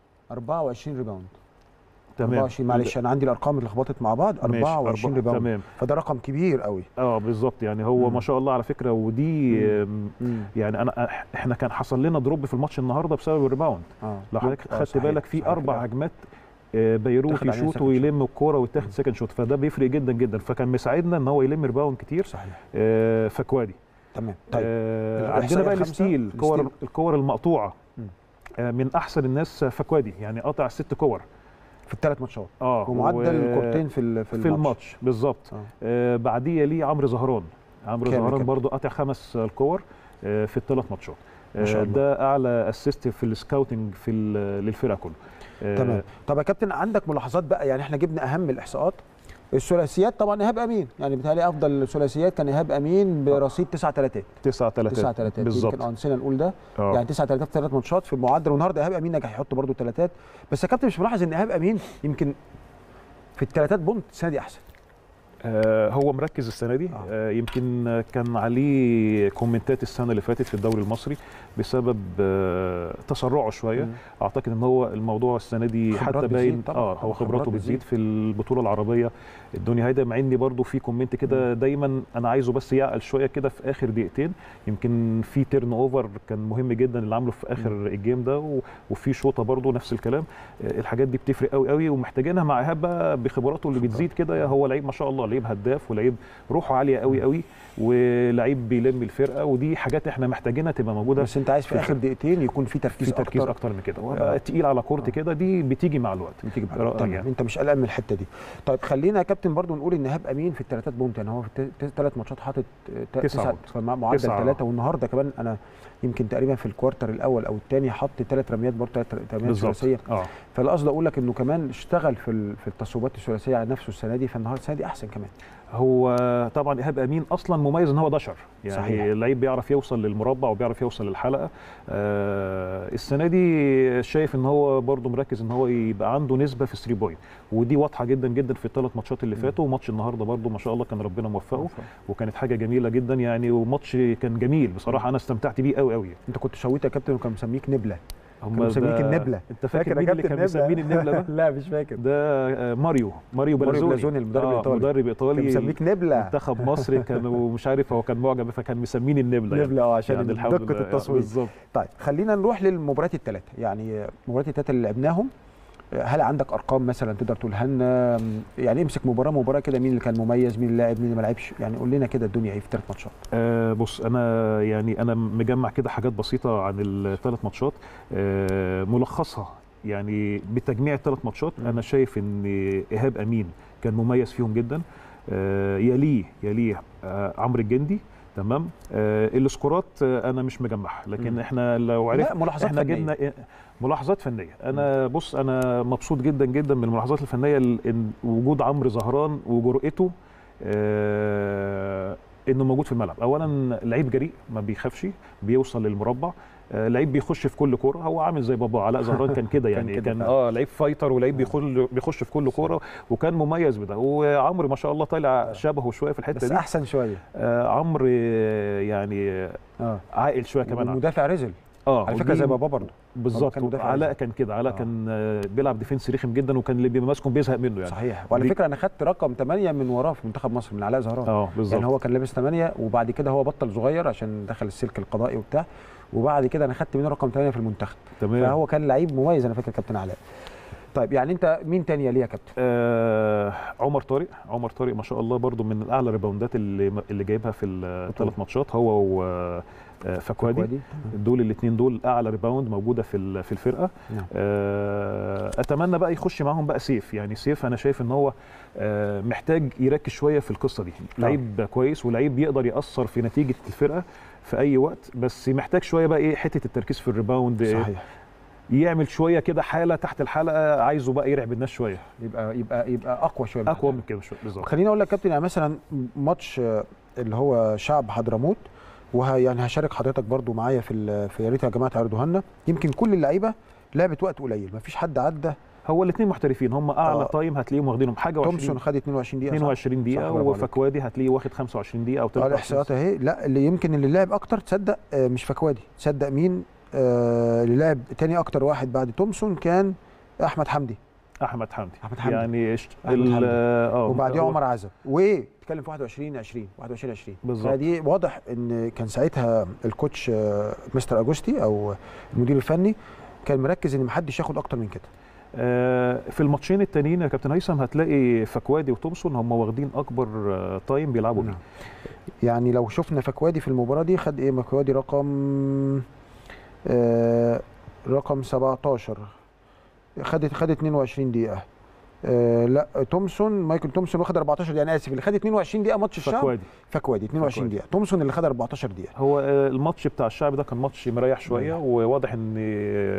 24 ريباوند تمام 24 معلش انا عندي الارقام اللي لخبطت مع بعض ماشي، 24 أربعة- ريباوند تمام فده رقم كبير قوي اه بالظبط يعني هو مم. ما شاء الله على فكره ودي مم. آم، يعني انا احنا كان حصل لنا دروب في الماتش النهارده بسبب الريباوند اه لو حضرتك آه، خدت صحيح، بالك في صحيح اربع كده. هجمات آه، بيروت تاخد عليها يشوط second ويلم الكوره ويتاخد سكند شوت فده بيفرق جدا جدا فكان مساعدنا ان هو يلم ريباوند كتير صحيح آه، فكوادي تمام طيب آه، الإحصائية عندنا بقى الخامسة، الستيل الكور الستيل. الكور المقطوعه مم. آه، من احسن الناس فكوادي يعني قطع ست كور في الثلاث ماتشات اه ومعدل و- كورتين في ال- في في الماتش الماتش بالظبط آه. آه بعديه ليه عمرو زهران عمرو كام يا زهران كابتن؟ برضو قاطع خمس الكور آه في الثلاث ماتشات ما شاء آه الله. ده اعلى اسيست في السكاوتنج في ال- للفرقه كله آه تمام طب يا كابتن عندك ملاحظات بقى يعني احنا جبنا اهم الاحصاءات الثلاثيات طبعا ايهاب امين يعني بيتهيألي افضل الثلاثيات كان ايهاب امين برصيد تسع ثلاثات تسعة تسع ثلاثات ثلاثات يمكن بالظبط اه نسينا نقول ده آه. يعني تسع ثلاثات في ثلاث ماتشات في المعدل والنهارده ايهاب امين نجح يحط برده ثلاثات بس يا كابتن مش ملاحظ ان ايهاب امين يمكن في الثلاثات بونت السنه دي احسن آه، هو مركز السنه دي آه. آه، يمكن آه، كان عليه كومنتات السنه اللي فاتت في الدوري المصري بسبب آه، تسرعه شويه مم. اعتقد ان هو الموضوع السنه دي خبرات حتى بتزيد باين طبعاً. اه هو خبرات خبراته بتزيد. بتزيد في البطوله العربيه الدنيا هيدا مع اني برضو في كومنت كده دايما انا عايزه بس يعقل شويه كده في اخر دقيقتين يمكن في تيرن اوفر كان مهم جدا اللي عامله في اخر الجيم ده و- وفي شوطه برضو نفس الكلام آه، الحاجات دي بتفرق قوي قوي ومحتاجينها مع ايهاب بقى بخبراته اللي بتزيد كده هو لعيب ما شاء الله لعيب هداف ولعيب روحه عاليه قوي قوي ولعيب بيلم الفرقه ودي حاجات احنا محتاجينها تبقى موجوده بس انت عايز في اخر دقيقتين يكون في تركيز, في تركيز اكتر اكتر من كده آه. وبقى تقيل على كورت كده دي بتيجي مع الوقت بتيجي بعد رأيي تمام يعني. انت مش قلقان من الحته دي طيب خلينا يا كابتن برضو نقول ان ايهاب امين في الثلاثات بونت يعني هو في الثلاث ماتشات حاطط ت- تسعة تسعة بونت. فمع- معدل تسعة. ثلاثه والنهارده كمان انا يمكن تقريبا في الكوارتر الاول او الثاني حط ثلاث رميات برضه ثلاث رميات بالظبط ثلاثيه اه فالقصد اقول لك انه كمان اشتغل في ال- في التصويبات الثلاثيه على نفسه السنه دي فالنهارده السنه دي احسن كمان هو طبعا ايهاب امين اصلا مميز ان هو دشر يعني صحيح. لعيب بيعرف يوصل للمربع وبيعرف يوصل للحلقه آه السنه دي شايف ان هو برضه مركز ان هو يبقى عنده نسبه في 3 بوينت ودي واضحه جدا جدا في الثلاث ماتشات اللي فاتوا وماتش النهارده برضه ما شاء الله كان ربنا موفقه وكانت حاجه جميله جدا يعني وماتش كان جميل بصراحه انا استمتعت بيه قوي قوي انت كنت شويت يا كابتن وكان مسميك نبله هم كانوا مسميك ده- النبله انت فاكر يا مين اللي كابتن كان مسميني النبله ده؟ لا مش فاكر ده آه، ماريو ماريو ماريو بلازوني بلازوني المدرب الإيطالي. مدرب ايطالي كان مسميك نبله منتخب مصر كانوا مش عارف هو كان معجب فكان مسميني النبله يعني. نبله اه عشان يعني الحمد دقه لله. التصوير بالظبط طيب خلينا نروح للمباريات الثلاثه يعني المباريات الثلاثه اللي لعبناهم هل عندك ارقام مثلا تقدر تقولها لنا يعني امسك مباراه مباراه كده مين اللي كان مميز مين اللي لعب مين اللي ما لعبش يعني قول لنا كده الدنيا ايه في ثلاث ماتشات آه بص انا يعني انا مجمع كده حاجات بسيطه عن الثلاث ماتشات آه ملخصها يعني بتجميع الثلاث ماتشات مم. انا شايف ان ايهاب امين كان مميز فيهم جدا آه يليه يليه آه عمرو الجندي تمام آه السكورات آه انا مش مجمعها لكن مم. احنا لو عرفت لا ملاحظات احنا فنية. جبنا إيه؟ ملاحظات فنيه انا بص انا مبسوط جدا جدا من الملاحظات الفنيه ال- إن وجود عمرو زهران وجرأته آه انه موجود في الملعب اولا لعيب جريء ما بيخافش بيوصل للمربع آه لعيب بيخش في كل كوره هو عامل زي بابا علاء زهران كان كده كان يعني كده كان فعلا. اه لعيب فايتر ولعيب بيخش بيخش في كل كوره وكان مميز بده وعمرو ما شاء الله طالع شبهه شويه في الحته بس دي احسن شويه آه عمرو آه، يعني اه عاقل شويه كمان المدافع رزل اه على فكره ودي- زي بابا برضه بالظبط كان مدافع علاء رزق. كان كده علاء آه. كان آه، بيلعب ديفنس رخم جدا وكان اللي بيبقى ماسكه بيزهق منه يعني صحيح وعلى دي- فكره انا خدت رقم 8 من وراه في منتخب مصر من علاء زهران اه بالظبط يعني هو كان لابس 8 وبعد كده هو بطل صغير عشان دخل السلك القضائي وبتاع وبعد كده انا خدت منه رقم 8 في المنتخب تمام فهو كان لعيب مميز انا فاكر كابتن علاء طيب يعني انت مين تاني ليه يا كابتن آه عمر طارق عمر طارق ما شاء الله برضو من الاعلى ريباوندات اللي اللي جايبها في الثلاث ماتشات هو وفكوادي وادي دول الاثنين دول اعلى ريباوند موجوده في ال- في الفرقه نعم. آه، اتمنى بقى يخش معاهم بقى سيف يعني سيف انا شايف ان هو آه، محتاج يركز شويه في القصه دي لعيب كويس ولعيب يقدر ياثر في نتيجه الفرقه في اي وقت بس محتاج شويه بقى ايه حته التركيز في الريباوند صحيح يعمل شويه كده حاله تحت الحلقه عايزه بقى يرعب الناس شويه يبقى يبقى يبقى اقوى شويه اقوى من كده شويه بالظبط خليني اقول لك كابتن يعني مثلا ماتش آه، اللي هو شعب حضرموت وه يعني هشارك حضرتك برضو معايا في ال- في يا ريت يا جماعه تعرضوها لنا يمكن كل اللعيبه لعبت وقت قليل ما فيش حد عدى هو الاثنين محترفين هم اعلى آه. تايم هتلاقيهم واخدينهم حاجه تومسون و20 خد 22 دقيقه صح؟ 22 صح، دقيقه برافو عليك. وفكوادي هتلاقيه واخد 25 دقيقه او اه 23 الاحصائيات اهي لا اللي يمكن اللي لعب اكتر تصدق آه، مش فكوادي تصدق مين آه اللي لعب تاني اكتر واحد بعد تومسون كان احمد حمدي احمد حمدي أحمد حمدي. يعني اشت... أحمد ال- حمدي. اه وبعديه هو- عمر عزب وبتتكلم في 21 20 21 20 بالظبط. فدي واضح ان كان ساعتها الكوتش آه، مستر اجوستي او المدير الفني كان مركز ان محدش ياخد اكتر من كده آه، في الماتشين التانيين يا كابتن هيثم هتلاقي فكوادي وتومسون هم واخدين اكبر آه، تايم بيلعبوا بيه نعم. يعني لو شفنا فكوادي في المباراه دي خد ايه فكوادي رقم آه رقم 17 خد خد 22 دقيقه آه لا تومسون مايكل تومسون واخد 14 يعني اسف اللي خد 22 دقيقه ماتش الشعب فكوادي فكوادي 22 فكوادي. دقيقه تومسون اللي خد 14 دقيقه هو آه، الماتش بتاع الشعب ده كان ماتش مريح شويه مريح. وواضح ان آه،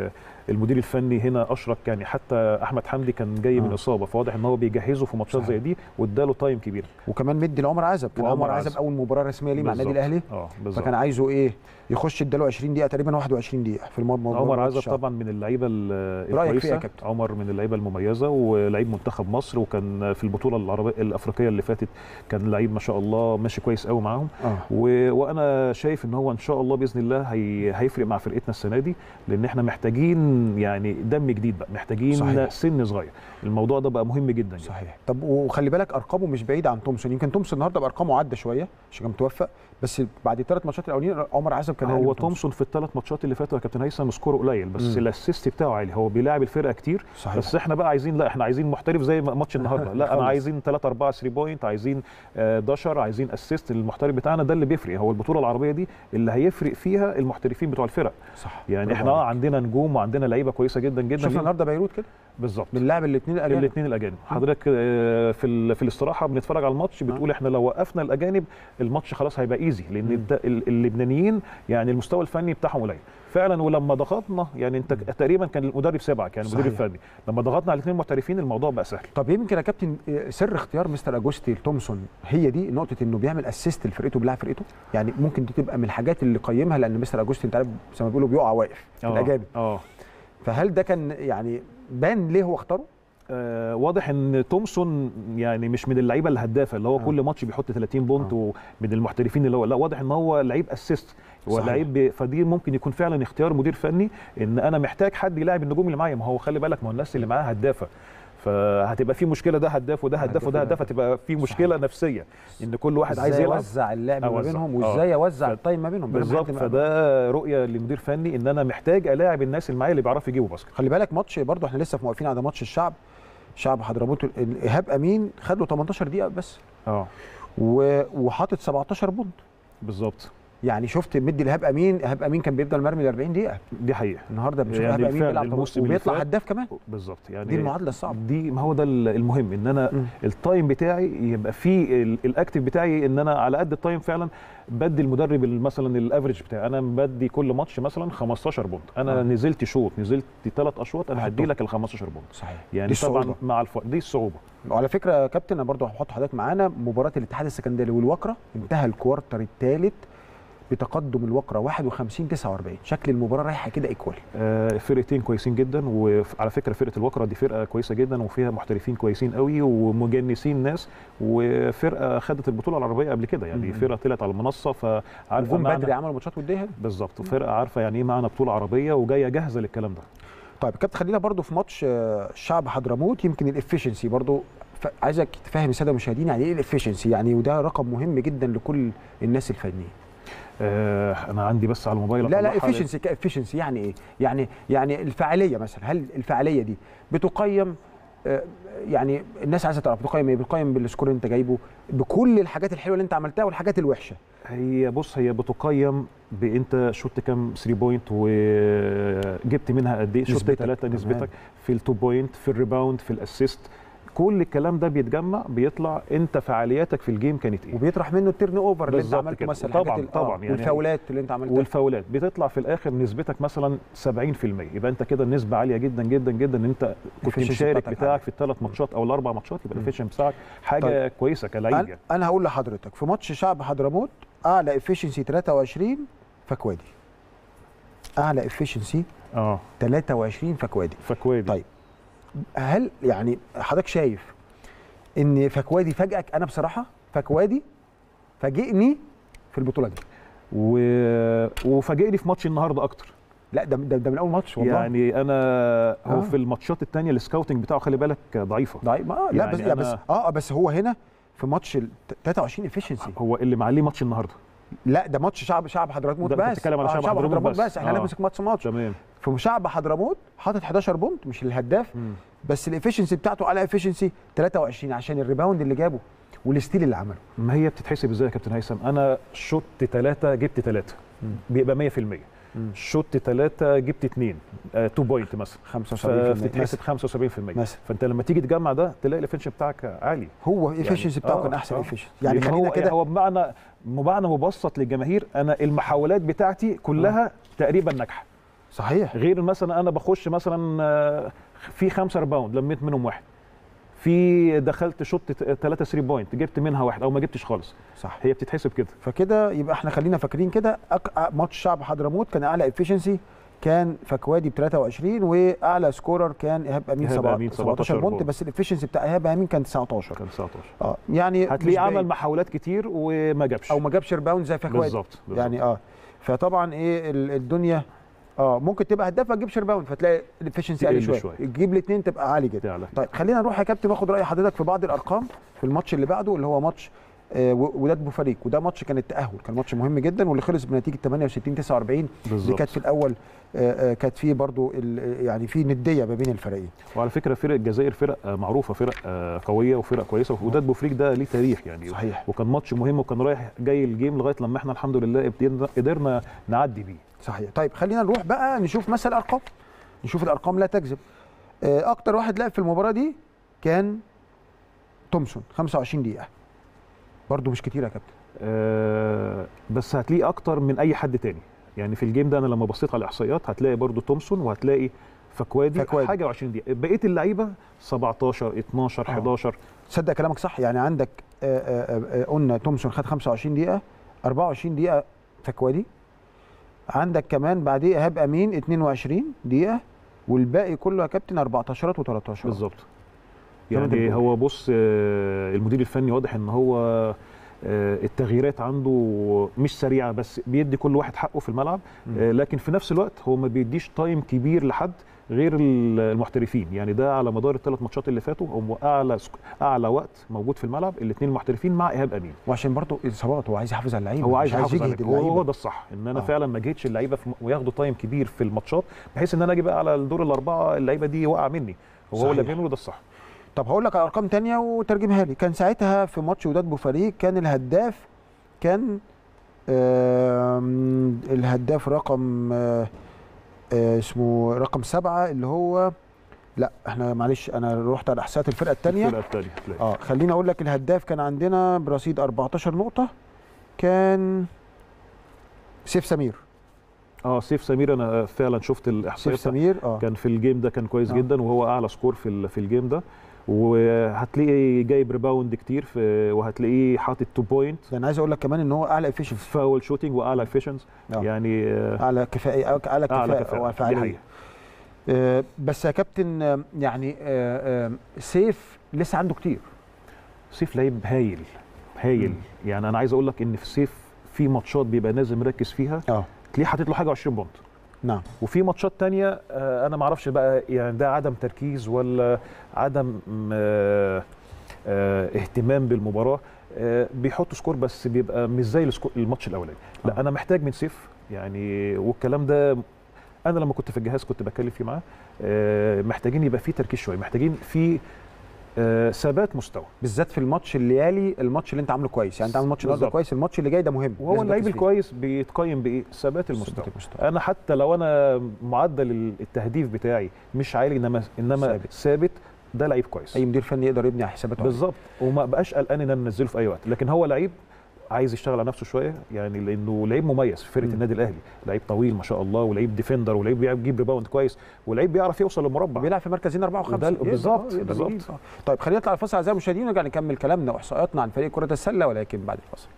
المدير الفني هنا اشرك يعني حتى احمد حمدي كان جاي من آه. اصابه فواضح ان هو بيجهزه في ماتشات صحيح. زي دي واداله تايم كبير وكمان مدي لعمر عزب كان وعمر عمر عزب عزب. اول مباراه رسميه ليه مع النادي بالظبط. الاهلي اه بالظبط فكان عايزه ايه يخش اداله 20 دقيقه تقريبا 21 دقيقه في المباراه عمر عزب طبعا من اللعيبه ال- رأيك فيه يا الكويسه كابتن؟ عمر من اللعيبه المميزه ولعيب منتخب مصر وكان في البطوله العربيه الافريقيه اللي فاتت كان لعيب ما شاء الله ماشي كويس قوي معاهم اه و... وانا شايف ان هو ان شاء الله باذن الله هي... هيفرق مع فرقتنا السنه دي لان احنا محتاجين يعني دم جديد بقى محتاجين صحيح. سن صغير الموضوع ده بقى مهم جدا جدا صحيح طب وخلي بالك ارقامه مش بعيده عن تومسون يمكن تومسون النهارده بارقامه عدى شويه عشان كان متوفق بس بعد الثلاث ماتشات الاولانيين عمر عزب كان أقل هو من تومسون في الثلاث ماتشات اللي فاتوا يا كابتن هيثم سكوره قليل بس مم. الاسيست بتاعه عالي هو بيلاعب الفرقه كتير صحيح بس احنا بقى عايزين لا احنا عايزين محترف زي ما- ماتش النهارده لا خالص. انا عايزين 3 4 3 بوينت عايزين آه، دشر عايزين اسيست المحترف بتاعنا ده اللي بيفرق هو البطوله العربيه دي اللي هيفرق فيها المحترفين بتوع الفرق صح يعني برافو احنا اه عليك. عندنا نجوم وعندنا لعيبه كويسه جدا جدا شفنا جدا النهارده بيروت كده بالظبط بنلعب الاثنين الاجانب الاثنين الاجانب حضرتك آه، في ال- في الاستراحه بنتفرج على الماتش بتقول احنا لو وقفنا الاجانب الماتش خلاص هيبقى ايزي لان مم. الد- ال- اللبنانيين يعني المستوى الفني بتاعهم قليل فعلا ولما ضغطنا يعني انت تقريبا كان المدرب سبعه كان المدير صحيح. الفني لما ضغطنا على الاثنين محترفين الموضوع بقى سهل طب يمكن يا كابتن آه، سر اختيار مستر اجوستي لتومسون هي دي نقطه انه بيعمل اسيست لفرقته بيلعب فرقته يعني ممكن دي تبقى من الحاجات اللي قيمها لان مستر اجوستي انت عارف زي ما بيقولوا بيقع واقف في آه، الاجانب اه فهل ده كان يعني بان ليه هو اختاره؟ آه، واضح ان تومسون يعني مش من اللعيبه الهدافه اللي هو آه. كل ماتش بيحط 30 بونت آه. ومن المحترفين اللي هو لا واضح ان هو لعيب اسيست هو صحيح. لعيب ب- فدي ممكن يكون فعلا اختيار مدير فني ان انا محتاج حد يلاعب النجوم اللي معايا ما هو خلي بالك ما هو الناس اللي معاه هدافه فهتبقى في مشكله ده هداف وده هداف هداف وده وده هداف هتبقى في مشكله نفسيه ان كل واحد عايز إزاي يلعب يوزع اللعب ما أوزع. بينهم آه. وازاي اوزع ف- التايم ما بينهم بالظبط لحد ما- فده رؤيه لمدير فني ان انا محتاج الاعب الناس اللي معايا اللي بيعرفوا يجيبوا باسكت خلي بالك ماتش برضه احنا لسه واقفين على ماتش الشعب شعب حضرموت ايهاب امين خد له 18 دقيقه بس اه و- وحاطط 17 بونت بالظبط يعني شفت مدي ايهاب امين ايهاب امين كان بيفضل مرمي ل 40 دقيقه دي حقيقه النهارده بنشوف يعني ايهاب امين بالفعل بيلعب الموسم اللي وبيطلع فات هداف كمان بالظبط يعني دي المعادله الصعبه دي ما هو ده ال- المهم ان انا مم. التايم بتاعي يبقى فيه ال- الاكتف بتاعي ان انا على قد التايم فعلا بدي المدرب ال- مثلا الافريج بتاعي انا بدي كل ماتش مثلا 15 بونت انا آه. آه. نزلت شوط نزلت ثلاث اشواط انا هدي أحطهم. لك ال 15 بونت صحيح يعني دي طبعا الصعوبة. مع الف... دي الصعوبه وعلى فكره يا كابتن انا برضه هحط حضرتك معانا مباراه الاتحاد السكندري والوكره انتهى الكوارتر الثالث بتقدم الوكره 51 49 شكل المباراه رايحه كده ايكوال آه فرقتين كويسين جدا وعلى فكره فرقه الوكره دي فرقه كويسه جدا وفيها محترفين كويسين قوي ومجنسين ناس وفرقه خدت البطوله العربيه قبل كده يعني مم. فرقه طلعت على المنصه فعارفه جم معنى بدري عملوا ماتشات وديه بالظبط فرقه عارفه يعني ايه معنى بطوله عربيه وجايه جاهزه للكلام ده طيب يا كابتن خلينا برضو في ماتش آه، الشعب حضرموت يمكن الافشنسي برضو ف- عايزك تفهم الساده المشاهدين يعني ايه الافشنسي يعني وده رقم مهم جدا لكل الناس الفنيين آه انا عندي بس على الموبايل لا لا أطلعها. افشنسي كافشنسي يعني ايه يعني يعني الفعاليه مثلا هل الفعاليه دي بتقيم آه، يعني الناس عايزه تعرف بتقيم ايه بتقيم بالسكور اللي انت جايبه بكل الحاجات الحلوه اللي انت عملتها والحاجات الوحشه هي بص هي بتقيم بانت شوت كام 3 بوينت وجبت منها قد ايه شوت نسبتك. 3 تمام. نسبتك في التو بوينت في الريباوند في الاسيست كل الكلام ده بيتجمع بيطلع انت فعالياتك في الجيم كانت ايه وبيطرح منه التيرن اوفر اللي انت بالظبط عملته كده. مثلا طبعاً، الحاجات ال- آه، طبعاً، يعني والفاولات اللي انت عملتها والفاولات بتطلع في الاخر نسبتك مثلا 70% يبقى انت كده نسبه عاليه جدا جدا جدا ان انت كنت الefficiency مشارك بتاعتك بتاعك عالية. في الثلاث ماتشات او الاربع ماتشات يبقى مم. الافيشن بتاعك حاجه طيب. كويسه كلاعب أنا, يعني انا هقول لحضرتك في ماتش شعب حضرموت اعلى افشنسي 23 فكوادي اعلى افشنسي اه 23 فكوادي فكوادي طيب. هل يعني حضرتك شايف ان فكوادي فاجئك انا بصراحه فكوادي فاجئني في البطوله دي و... وفاجئني في ماتش النهارده اكتر لا ده ده, ده من اول ماتش والله يعني انا هو آه. في الماتشات الثانيه السكاوتنج بتاعه خلي بالك ضعيفه ضعيف ما لا يعني بس لا بس أنا- اه بس هو هنا في ماتش ال 23 افشنسي هو اللي معليه ماتش النهارده لا ده ماتش شعب شعب حضرموت ده أنت بس بتتكلم على آه، شعب شعب حضرموت حضرموت بس. بس احنا آه. هنمسك ماتش ماتش تمام في شعب حضرموت حاطط 11 بونت مش الهداف بس الافشنسي بتاعته على افشنسي 23 عشان الريباوند اللي جابه والستيل اللي عمله ما هي بتتحسب ازاي يا كابتن هيثم انا شوت ثلاثه جبت ثلاثه مم. بيبقى 100% مم. شوت ثلاثه جبت اثنين 2 بوينت مثلا 75% فبتتحسب مثلا 75% مثلا. فانت لما تيجي تجمع ده تلاقي الافنشن بتاعك عالي هو الافشنسي بتاعه آه، كان احسن آه. افشنسي يعني لأن خلينا هو كده هو بمعنى بمعنى مبسط للجماهير انا المحاولات بتاعتي كلها تقريبا ناجحه صحيح غير مثلا انا بخش مثلا آه، في خمسه ريباوند لميت منهم واحد في دخلت شوط 3 3 بوينت جبت منها واحد او ما جبتش خالص صح هي بتتحسب كده فكده يبقى احنا خلينا فاكرين كده أك... ماتش شعب حضرموت كان اعلى افشنسي كان فكوادي ب 23 واعلى سكورر كان ايهاب امين إيهاب سبعة- أمين 17 17 بونت بونت. بس الافشنسي بتاع ايهاب امين كان 19 كان 19 اه يعني مش هتلاقيه عمل بعيد. محاولات كتير وما جابش او ما جابش ريباوند زي فكوادي بالظبط بالظبط. يعني اه فطبعا ايه ال- الدنيا اه ممكن تبقى هداف ما تجيبش ريباوند فتلاقي الافشنسي عالي تقل شويه شوية. تجيب الاثنين تبقى عالي جدا تعالى. طيب خلينا نروح يا كابتن واخد راي حضرتك في بعض الارقام في الماتش اللي بعده اللي هو ماتش آه، و- وداد بوفاريك وده ماتش كان التاهل كان ماتش مهم جدا واللي خلص بنتيجه 68 49 اللي بالظبط كانت في الاول آه، آه، كانت فيه برضو ال- يعني في نديه ما بين الفريقين وعلى فكره فرق الجزائر فرق آه، معروفه فرق آه، قويه وفرق كويسه وداد بوفريك ده ليه تاريخ يعني صحيح. وكان ماتش مهم وكان رايح جاي الجيم لغايه لما احنا الحمد لله قدرنا- قدرنا نعدي بيه صحيح طيب خلينا نروح بقى نشوف مثل الارقام نشوف الارقام لا تكذب آه، اكتر واحد لعب في المباراه دي كان تومسون 25 دقيقه برضو مش كتير يا كابتن آه، بس هتلاقيه اكتر من اي حد تاني يعني في الجيم ده انا لما بصيت على الاحصائيات هتلاقي برضو تومسون وهتلاقي فكوادي, فكوادي. حاجه و20 دقيقه بقيه اللعيبه 17 12 آه. 11 تصدق كلامك صح يعني عندك آه، آه، آه، قلنا تومسون خد 25 دقيقه 24 دقيقه فكوادي عندك كمان بعديه ايهاب امين 22 دقيقه والباقي كله يا كابتن 14 و13 بالظبط زي ما أنت يعني بتقول. هو بص آه، المدير الفني واضح ان هو آه، التغييرات عنده مش سريعه بس بيدي كل واحد حقه في الملعب آه، لكن في نفس الوقت هو ما بيديش تايم كبير لحد غير ال- المحترفين يعني ده على مدار الثلاث ماتشات اللي فاتوا هو اعلى سك- اعلى وقت موجود في الملعب الاثنين محترفين مع ايهاب امين وعشان برضه الاصابات هو عايز يحافظ على اللعيبه هو مش عايز يحافظ يجهد عليك هو, هو اللعيبه ده الصح ان انا آه. آه. فعلا ما جهدش اللعيبه في- وياخدوا تايم كبير في الماتشات بحيث ان انا اجي بقى على الدور الاربعه اللعيبه دي وقع مني هو هو اللي صحيح. بيعمله ده الصح طب هقول لك على ارقام تانية وترجمها لي كان ساعتها في ماتش وداد بوفريق كان الهداف كان آم، الهداف رقم آه، آه، اسمه رقم سبعة اللي هو لا احنا معلش انا رحت على احصائيات الفرقه الثانيه الفرقه الثانيه هتلاقي اه خليني اقول لك الهداف كان عندنا برصيد 14 نقطه كان سيف سمير اه سيف سمير انا فعلا شفت سيف الاحصائيات سمير اه كان في الجيم ده كان كويس آه. آه. جدا وهو اعلى سكور في ال- في الجيم ده وهتلاقيه جايب ريباوند كتير في وهتلاقيه حاطط تو بوينت ده انا عايز اقول لك كمان ان هو اعلى افيشنسي فاول شوتنج واعلى افيشنس آه. يعني آه، اعلى كفاءه اعلى اعلى كفاءه كفاءه دي وفعاليه حقيقة. آه، بس يا كابتن آه، يعني آه، آه، سيف لسه عنده كتير سيف لعيب هايل هايل مم. يعني انا عايز اقول لك ان في سيف في ماتشات بيبقى نازل مركز فيها اه تلاقيه حاطط له حاجه 20 بونت نعم وفي ماتشات تانية آه، انا ما اعرفش بقى يعني ده عدم تركيز ولا عدم آه، آه، اهتمام بالمباراه آه، بيحط سكور بس بيبقى مش زي السكور- الماتش الاولاني لا آه. انا محتاج من سيف يعني والكلام ده انا لما كنت في الجهاز كنت بتكلم فيه معاه آه، محتاجين يبقى في تركيز شويه محتاجين في آه، ثبات مستوى بالذات في الماتش اللي يالي الماتش اللي انت عامله كويس يعني انت عامل ماتش النهارده بالظبط. كويس الماتش اللي جاي ده مهم وهو لازم اللعيب تركز فيه. الكويس بيتقيم بايه ثبات المستوى ثبات المستوى. انا حتى لو انا معدل التهديف بتاعي مش عالي انما انما ثابت. ثابت, ثابت ده لعيب كويس اي مدير فني يقدر يبني على حساباته بالظبط وما بقاش قلقان ان انا انزله في اي وقت لكن هو لعيب عايز يشتغل على نفسه شويه يعني لانه لعيب مميز في فرقه مم. النادي الاهلي لعيب طويل ما شاء الله ولعيب ديفندر ولعيب بيجيب ريباوند كويس ولعيب بيعرف يوصل للمربع بيلعب في مركزين اربعه وده وخمسه ال- يقدر- بالظبط، آه، يقدر بالظبط. يجيب. آه. طيب خلينا نطلع الفاصل اعزائي المشاهدين ونرجع نكمل كلامنا واحصائياتنا عن فريق كره السله ولكن بعد الفاصل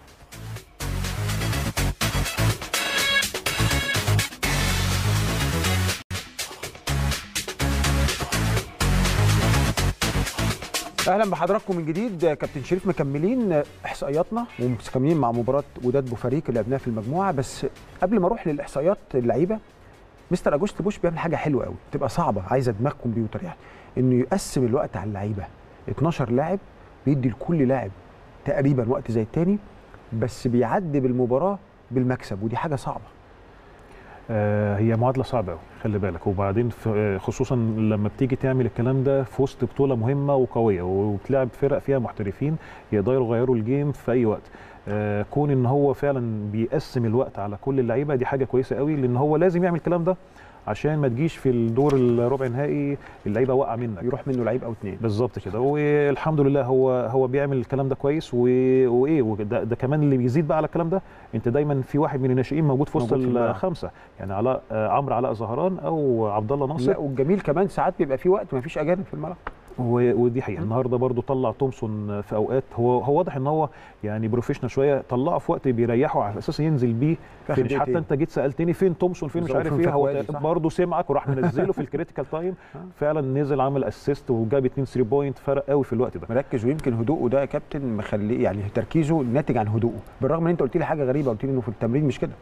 اهلا بحضراتكم من جديد كابتن شريف مكملين احصائياتنا ومكملين مع مباراه وداد بوفريق اللي لعبناها في المجموعه بس قبل ما اروح للاحصائيات اللعيبه مستر اجوست بوش بيعمل حاجه حلوه قوي بتبقى صعبه عايزه دماغ كمبيوتر يعني انه يقسم الوقت على اللعيبه 12 لاعب بيدي لكل لاعب تقريبا وقت زي التاني بس بيعدي بالمباراه بالمكسب ودي حاجه صعبه آه، هي معادله صعبه قوي خلي بالك وبعدين في- آه، خصوصا لما بتيجي تعمل الكلام ده في وسط بطوله مهمه وقويه وبتلعب فرق فيها محترفين يقدروا يغيروا الجيم في اي وقت آه، كون ان هو فعلا بيقسم الوقت على كل اللعيبه دي حاجه كويسه قوي لان هو لازم يعمل الكلام ده عشان ما تجيش في الدور الربع نهائي اللعيبه واقعه منك يروح منه لعيب او اثنين بالظبط كده والحمد لله هو هو بيعمل الكلام ده كويس و... وايه وده ده كمان اللي بيزيد بقى على الكلام ده انت دايما في واحد من الناشئين موجود في وسط موجود في الملعب. الخمسه يعني علاء آه، عمرو علاء زهران او عبد الله ناصر لا والجميل كمان ساعات بيبقى في وقت ما فيش اجانب في الملعب و- ودي حقيقه النهارده برضو طلع تومسون في اوقات هو هو واضح ان هو يعني بروفيشنال شويه طلعه في وقت بيريحه على اساس ينزل بيه في آخر في مش حتى دقيقتين. انت جيت سالتني فين تومسون فين مش بالظبط، عارف فين ايه هو فكوالي، صح. برضه سمعك وراح منزله في الكريتيكال تايم آه. فعلا نزل عمل اسيست وجاب 2 3 بوينت فرق قوي في الوقت ده مركز ويمكن هدوءه ده يا كابتن مخليه يعني تركيزه ناتج عن هدوءه بالرغم ان انت قلت لي حاجه غريبه قلت لي انه في التمرين مش كده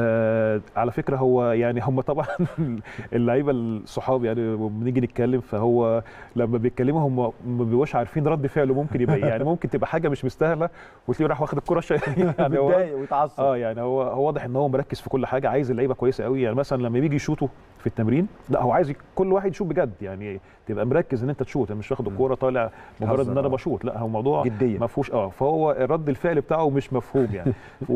آه على فكره هو يعني هم طبعا اللعيبه الصحاب يعني بنيجي نتكلم فهو لما بيتكلموا هم ما بيبقوش عارفين رد فعله ممكن يبقى إيه. يعني ممكن تبقى حاجه مش مستاهله وتلاقيه راح واخد الكره شويه يعني هو متضايق ويتعصب اه يعني هو هو واضح ان هو مركز في كل حاجه عايز اللعيبه كويسه قوي يعني مثلا لما بيجي يشوطوا في التمرين لا هو عايز كل واحد يشوط بجد يعني تبقى مركز ان انت تشوط مش واخد الكوره طالع مجرد تهزر، ان انا آه. بشوط لا هو موضوع جدية. ما فيهوش اه فهو رد الفعل بتاعه مش مفهوم يعني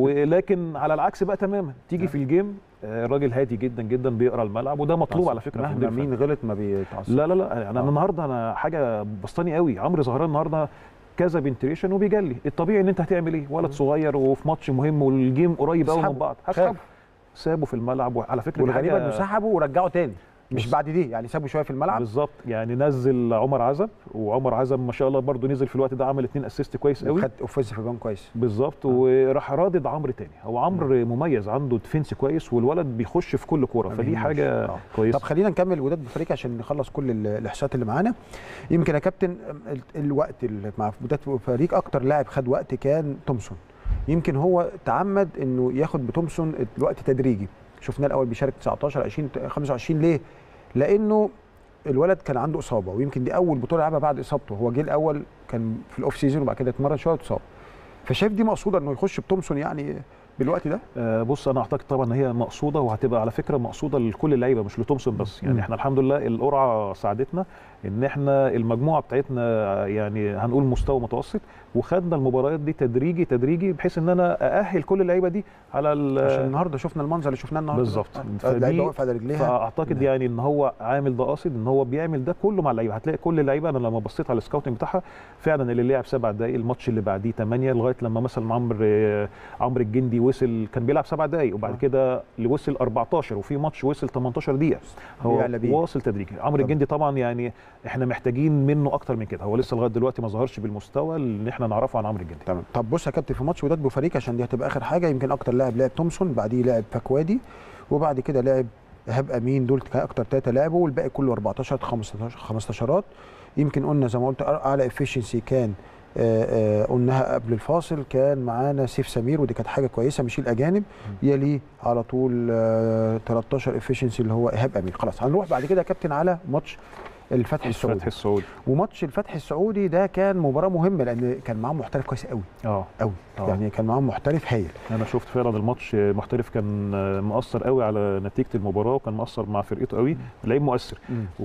ولكن على العكس بقى تماما تيجي في الجيم آه، الراجل هادي جدا جدا بيقرا الملعب وده مطلوب على فكره في مهما مدير فني. مين غلط ما بيتعصب لا لا لا انا آه. النهارده انا حاجه بسطاني قوي عمرو زهران النهارده كذا بنتريشن وبيجلي الطبيعي ان انت هتعمل ايه ولد صغير وفي ماتش مهم والجيم قريب قوي من تسحبه. بعض خاف. هسحبه سابه في الملعب وعلى فكره دي والغريبه حاجة- انه سحبه ورجعه تاني مش بص. بعد دي يعني سابه شويه في الملعب بالظبط يعني نزل عمر عزب وعمر عزب ما شاء الله برضو نزل في الوقت ده عمل اتنين اسيست كويس قوي وخد اوفنسيف ريباوند كويس بالظبط وراح رادد عمرو تاني هو عمرو مميز عنده ديفنس كويس والولد بيخش في كل كوره ما فدي بيهمش. حاجه آه. كويسه طب خلينا نكمل وداد بفريق عشان نخلص كل ال- الاحصاءات اللي معانا يمكن يا كابتن ال- الوقت اللي مع وداد بفريق اكتر لاعب خد وقت كان تومسون يمكن هو تعمد انه ياخد بتومسون الوقت تدريجي شفناه الاول بيشارك 19 20 25 ليه لانه الولد كان عنده اصابه ويمكن دي اول بطوله لعبها بعد اصابته هو جه الاول كان في الاوف سيزون وبعد كده اتمرن شويه واتصاب فشايف دي مقصوده انه يخش بتومسون يعني بالوقت ده آه، بص انا اعتقد طبعا ان هي مقصوده وهتبقى على فكره مقصوده لكل اللعيبه مش لتومسون بس يعني مم. احنا الحمد لله القرعه ساعدتنا ان احنا المجموعه بتاعتنا آه، يعني هنقول مستوى متوسط وخدنا المباريات دي تدريجي تدريجي بحيث ان انا ااهل كل اللعيبه دي على ال- عشان النهارده شفنا المنظر اللي شفناه النهارده بالظبط. آه، فدي- اللعيبه واقفه على رجليها فاعتقد نعم. يعني ان هو عامل ده قاصد ان هو بيعمل ده كله مع اللعيبه هتلاقي كل اللعيبه انا لما بصيت على السكاوتنج بتاعها فعلا اللي لعب سبع دقائق الماتش اللي بعديه 8 لغايه لما مثلا عمرو آه، عمرو الجندي وصل كان بيلعب سبع دقائق وبعد آه. كده اللي وصل 14 وفي ماتش وصل 18 دقيقه هو بيعلى بيه. واصل تدريجي عمرو طبعا. الجندي طبعا يعني احنا محتاجين منه اكتر من كده هو لسه لغايه دلوقتي ما ظهرش بالمستوى اللي احنا نعرفه عن عمرو الجندي تمام طب بص يا كابتن في ماتش وداد بوفريق عشان دي هتبقى اخر حاجه يمكن اكتر لاعب لعب تومسون بعديه لعب فاكوادي وبعد كده لعب ايهاب امين دول كان اكتر ثلاثه لعبوا والباقي كله 14 15 15 يمكن قلنا زي ما قلت اعلى افشنسي كان آه، آه، قلناها قبل الفاصل كان معانا سيف سمير ودي كانت حاجه كويسه مش الاجانب يلي على طول آه، 13 افشنسي اللي هو ايهاب امين خلاص هنروح بعد كده يا كابتن على ماتش الفتح السعودي فتحي السعودي وماتش الفتح السعودي ده كان مباراه مهمه لان كان معاهم محترف كويس قوي اه قوي آه. يعني كان معاهم محترف هايل انا شفت فعلا الماتش محترف كان مؤثر قوي على نتيجه المباراه وكان مؤثر مع فرقته قوي لعيب مؤثر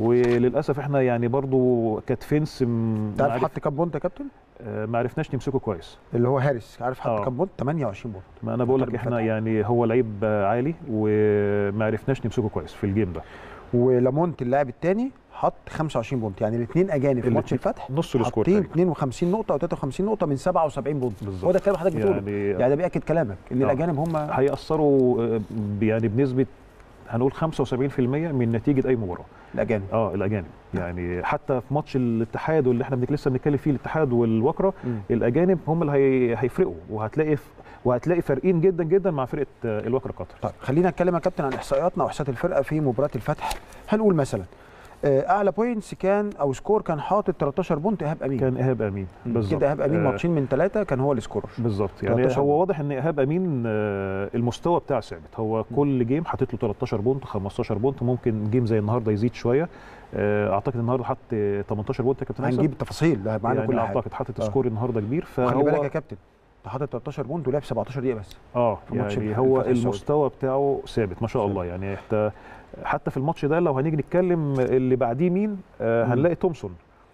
وللاسف احنا يعني برضو كانت فينس م- تعرف ما عرف- حط كام بونت يا كابتن آه، ما عرفناش نمسكه كويس اللي هو هارس عارف حط آه. كام بونت 28 بونت ما انا بقول لك محترف احنا فتح. يعني هو لعيب عالي وما عرفناش نمسكه كويس في الجيم ده ولامونت اللاعب الثاني حط 25 بونت يعني الاثنين اجانب في ماتش الاتنين- الفتح نص السكور حاطين تقريبا. 52 نقطه او 53 نقطه من 77 بونت بالظبط. هو ده الكلام اللي حضرتك بتقوله يعني يعني ده بياكد كلامك ان آه. الاجانب هم هيأثروا آه، يعني بنسبه هنقول 75% من نتيجه اي مباراه الاجانب اه الاجانب يعني حتى في ماتش الاتحاد واللي احنا بنك- لسه بنتكلم فيه الاتحاد والوكره مم. الاجانب هم اللي هي... هيفرقوا وهتلاقي ف... وهتلاقي فارقين جدا جدا مع فرقه آه، الوكره قطر طيب خلينا نتكلم يا كابتن عن احصائياتنا واحصائيات الفرقه في مباراه الفتح هنقول مثلا آه، اعلى بوينتس كان او سكور كان حاطط 13 بونت ايهاب امين كان ايهاب امين بالظبط كده ايهاب امين آه، ماتشين من ثلاثه كان هو السكورر بالظبط يعني 13 هو واضح ان ايهاب امين آه، المستوى بتاعه ثابت هو كل جيم حاطط له 13 بونت 15 بونت ممكن جيم زي النهارده يزيد شويه آه، اعتقد النهارده حط آه، 18 بونت يا كابتن حسن. هنجيب التفاصيل ده معانا يعني كل حاجه اعتقد حاطط آه. سكور النهارده كبير وخلي فهو بالك يا كابتن انت حاطط 13 بونت ولعب 17 دقيقه بس اه في ماتش يعني الفتح هو السعودي. المستوى بتاعه ثابت ما شاء الله يعني حتى حتى في الماتش ده لو هنيجي نتكلم اللي بعديه مين آه مم. هنلاقي تومسون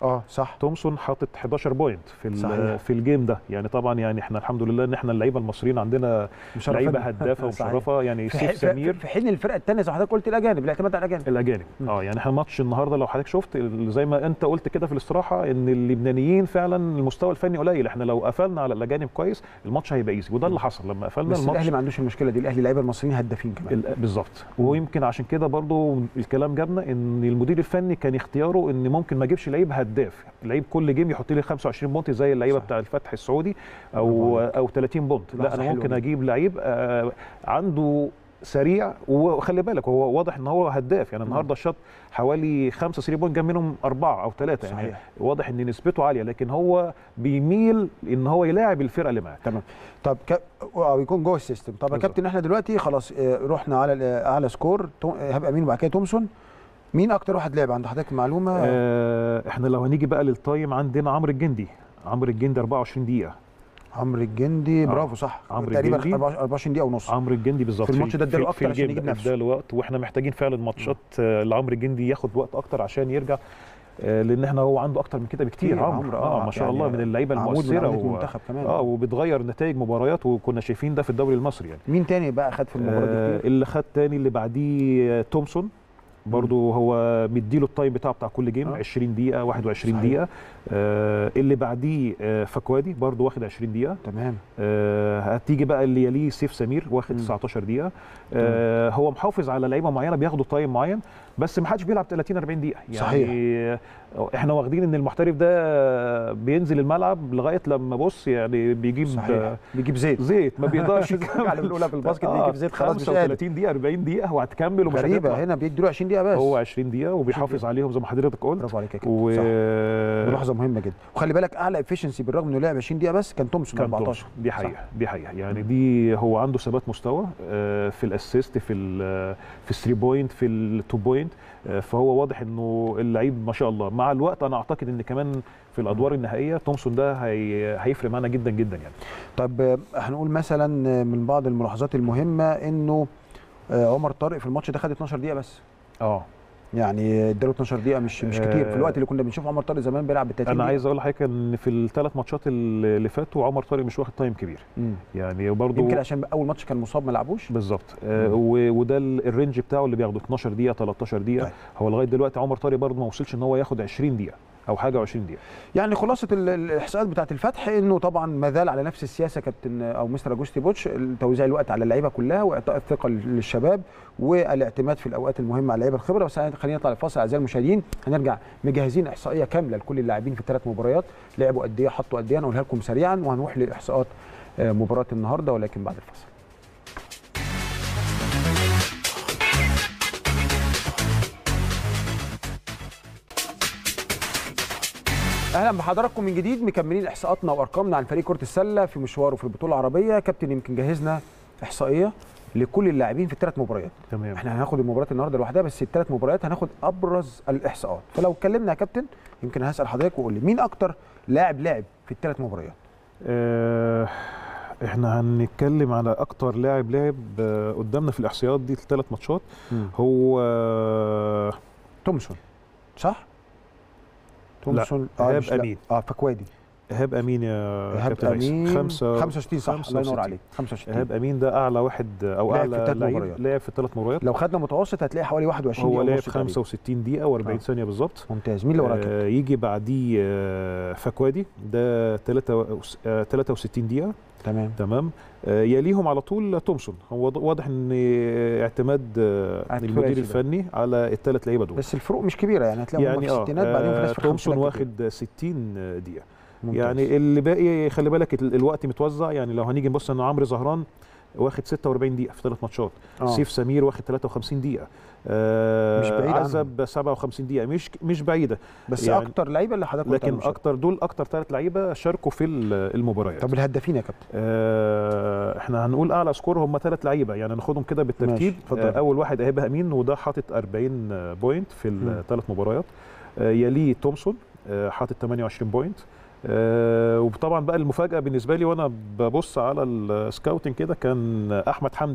اه صح تومسون حاطط 11 بوينت في ال- صحيح. في الجيم ده يعني طبعا يعني احنا الحمد لله ان احنا اللعيبه المصريين عندنا مشرفين. لعيبه هدافه صحيح. ومشرفه يعني في, سيف حين سمير في حين الفرقه الثانيه زي ما حضرتك قلت الاجانب الاعتماد على الاجانب الاجانب مم. اه يعني احنا ماتش النهارده لو حضرتك شفت ال- زي ما انت قلت كده في الاستراحه ان اللبنانيين فعلا المستوى الفني قليل احنا لو قفلنا على الاجانب كويس الماتش هيبقى ايزي وده اللي حصل لما قفلنا بس الماتش الاهلي ما عندوش المشكله دي الاهلي اللعيبه المصريين هدافين كمان ال- بالظبط ويمكن عشان كده برضو الكلام جابنا ان المدير الفني كان اختياره ان ممكن ما اجيبش لعيب هداف لعيب كل جيم يحط لي 25 بونت زي اللعيبه صح. بتاع الفتح السعودي او برافو عليك. او 30 بونت لا لحظة انا حلوة ممكن دي. اجيب لعيب آه، عنده سريع وخلي بالك هو واضح ان هو هداف يعني النهارده شاط حوالي 5 3 بوينت جاب منهم اربعه او ثلاثه يعني صحيح. واضح ان نسبته عاليه لكن هو بيميل ان هو يلاعب الفرقه اللي معاه تمام طب ك... او يكون جوه السيستم طب يا بالظبط. كابتن احنا دلوقتي خلاص آه، رحنا على ال- اعلى سكور تو- ايهاب امين وبعد كده تومسون مين اكتر واحد لعب عند حضرتك معلومه آه احنا لو هنيجي بقى للتايم عندنا عمرو الجندي عمرو الجندي 24 دقيقه عمرو الجندي آه. برافو صح عمرو تقريبا الجندي. 24 دقيقه ونص عمرو الجندي بالظبط في الماتش ده اداله في أكتر عشان الجيم يجيب ده نفسه. اداله وقت واحنا محتاجين فعلا ماتشات آه، لعمرو الجندي ياخد وقت اكتر عشان يرجع آه، لان احنا هو عنده اكتر من كده بكتير كتير عمرو عمرو، اه ما شاء يعني الله من اللعيبه عمود من المؤثره عمود و... المنتخب كمان اه وبتغير نتائج مباريات وكنا شايفين ده في الدوري المصري يعني مين تاني بقى خد في المباراه دي آه كتير؟ اللي خد تاني اللي بعديه آه، تومسون برضو هو مديله التايم بتاعه بتاع كل جيم آه. 20 دقيقه 21 صحيح. دقيقه آه اللي بعديه آه فكوادي برضو واخد 20 دقيقه تمام آه، هتيجي بقى اللي يليه سيف سمير واخد مم. 19 دقيقه آه هو محافظ على لعيبه معينه بياخدوا تايم معين بس ما حدش بيلعب 30 40 دقيقه يعني صحيح. احنا واخدين ان المحترف ده بينزل الملعب لغايه لما بص يعني بيجيب صحيح آه، بيجيب زيت زيت ما بيقدرش الحاجة اللي بنقولها في الباسكت بيجيب زيت خلاص مش قادر 35 دقيقه 40 دقيقه وهتكمل ومش غريبه هتطلع. هنا بيدوا 20 دقيقه بس هو 20 دقيقه وبيحافظ دقيقة. عليهم زي ما حضرتك قلت برافو عليك يا كابتن و صح ملاحظه مهمه جدا وخلي بالك اعلى افشنسي بالرغم انه لعب 20 دقيقه بس كان تومسون كان 14 14 دي صح. حقيقه دي حقيقه يعني دي هو عنده ثبات مستوى آه، في الاسيست في ال في الثري بوينت في التو بوينت آه، فهو واضح انه اللعيب ما شاء الله مع الوقت انا اعتقد ان كمان في الادوار النهائيه تومسون ده هي هيفرق معانا جدا جدا يعني طب آه، هنقول مثلا آه، من بعض الملاحظات المهمه انه آه، عمر طارق في الماتش ده خد 12 دقيقه بس اه يعني اداله 12 دقيقه مش مش كتير في آه، الوقت اللي كنا بنشوف عمر طارق زمان بيلعب بال 30 انا دقيقة. عايز اقول لحضرتك ان في الثلاث ماتشات اللي اللي فاتوا عمر طارق مش واخد تايم كبير مم. يعني برضه يمكن عشان اول ماتش كان مصاب ما لعبوش بالظبط آه مم. و- وده ال- الرينج بتاعه اللي بياخده 12 دقيقه 13 دقيقه طيب. هو لغايه دلوقتي عمر طارق برضه ما وصلش ان هو ياخد 20 دقيقه او حاجه و20 دقيقه يعني خلاصه ال- الاحصاءات بتاعه الفتح انه طبعا ما زال على نفس السياسه كابتن او مستر اجوستي بوتش توزيع الوقت على اللعيبه كلها واعطاء الثقه للشباب والاعتماد في الاوقات المهمه على اللعيبه الخبره بس خلينا نطلع الفاصل اعزائي المشاهدين هنرجع مجهزين احصائيه كامله لكل اللاعبين في الثلاث مباريات لعبوا قد ايه حطوا قد ايه هنقولها لكم سريعا وهنروح لاحصاءات آه، مباراه النهارده ولكن بعد الفاصل اهلا بحضراتكم من جديد مكملين احصاءاتنا وارقامنا عن فريق كره السله في مشواره في البطوله العربيه كابتن يمكن جهزنا احصائيه لكل اللاعبين في الثلاث مباريات تمام احنا هناخد المباريات النهارده لوحدها بس الثلاث مباريات هناخد ابرز الاحصاءات فلو اتكلمنا يا كابتن يمكن هسال حضرتك وقول لي مين اكتر لاعب لعب في الثلاث مباريات آه، احنا هنتكلم على اكتر لاعب لعب آه، قدامنا في الاحصائيات دي الثلاث ماتشات هو آه، تومسون صح تومسون إيهاب مش لا. أمين. اه فكوادي ايهاب امين يا ايهاب كابتن رئيس. امين خمسة 65 صح الله ينور 65. عليك 65 ايهاب امين ده اعلى واحد او لعب في اعلى التلات لعيب مباريات. لعب في الثلاث مباريات لو خدنا متوسط هتلاقي حوالي 21 هو دقيقة لعب ونص تقريباً. 65 دقيقه و40 آه. ثانيه بالظبط ممتاز مين اللي وراك آه يجي بعديه آه، فكوادي ده 63 دقيقه تمام تمام آه، يليهم على طول تومسون هو واض- واضح ان اعتماد آه، على المدير الثلاثي ده. الفني على الثلاث لعيبه دول بس الفروق مش كبيره يعني هتلاقي هم في يعني اه الستينات بعدين في آه، ناس في تومسون الخمسينات كتير. واخد 60 دقيقه ممتاز. يعني اللي باقي خلي بالك ال- الوقت متوزع يعني لو هنيجي نبص ان عمرو زهران واخد 46 دقيقه في ثلاث ماتشات آه. سيف سمير واخد 53 دقيقه آه مش بعيد عنهم. عزب 57 دقيقه مش مش بعيده بس يعني- اكتر لعيبه اللي حضرتك قلتها لكن مش اكتر دول اكتر ثلاث لعيبه شاركوا في ال- المباريات طب الهدافين يا كابتن آه، احنا هنقول اعلى سكور هم ثلاث لعيبه يعني ناخدهم كده بالترتيب ماشي، اتفضل. آه، اول واحد ايهاب امين وده حاطط 40 بوينت في مم. الثلاث مباريات آه، يليه تومسون آه، حاطط 28 بوينت آه، وطبعا بقى المفاجاه بالنسبه لي وانا ببص على السكاوتنج كده كان احمد حمدي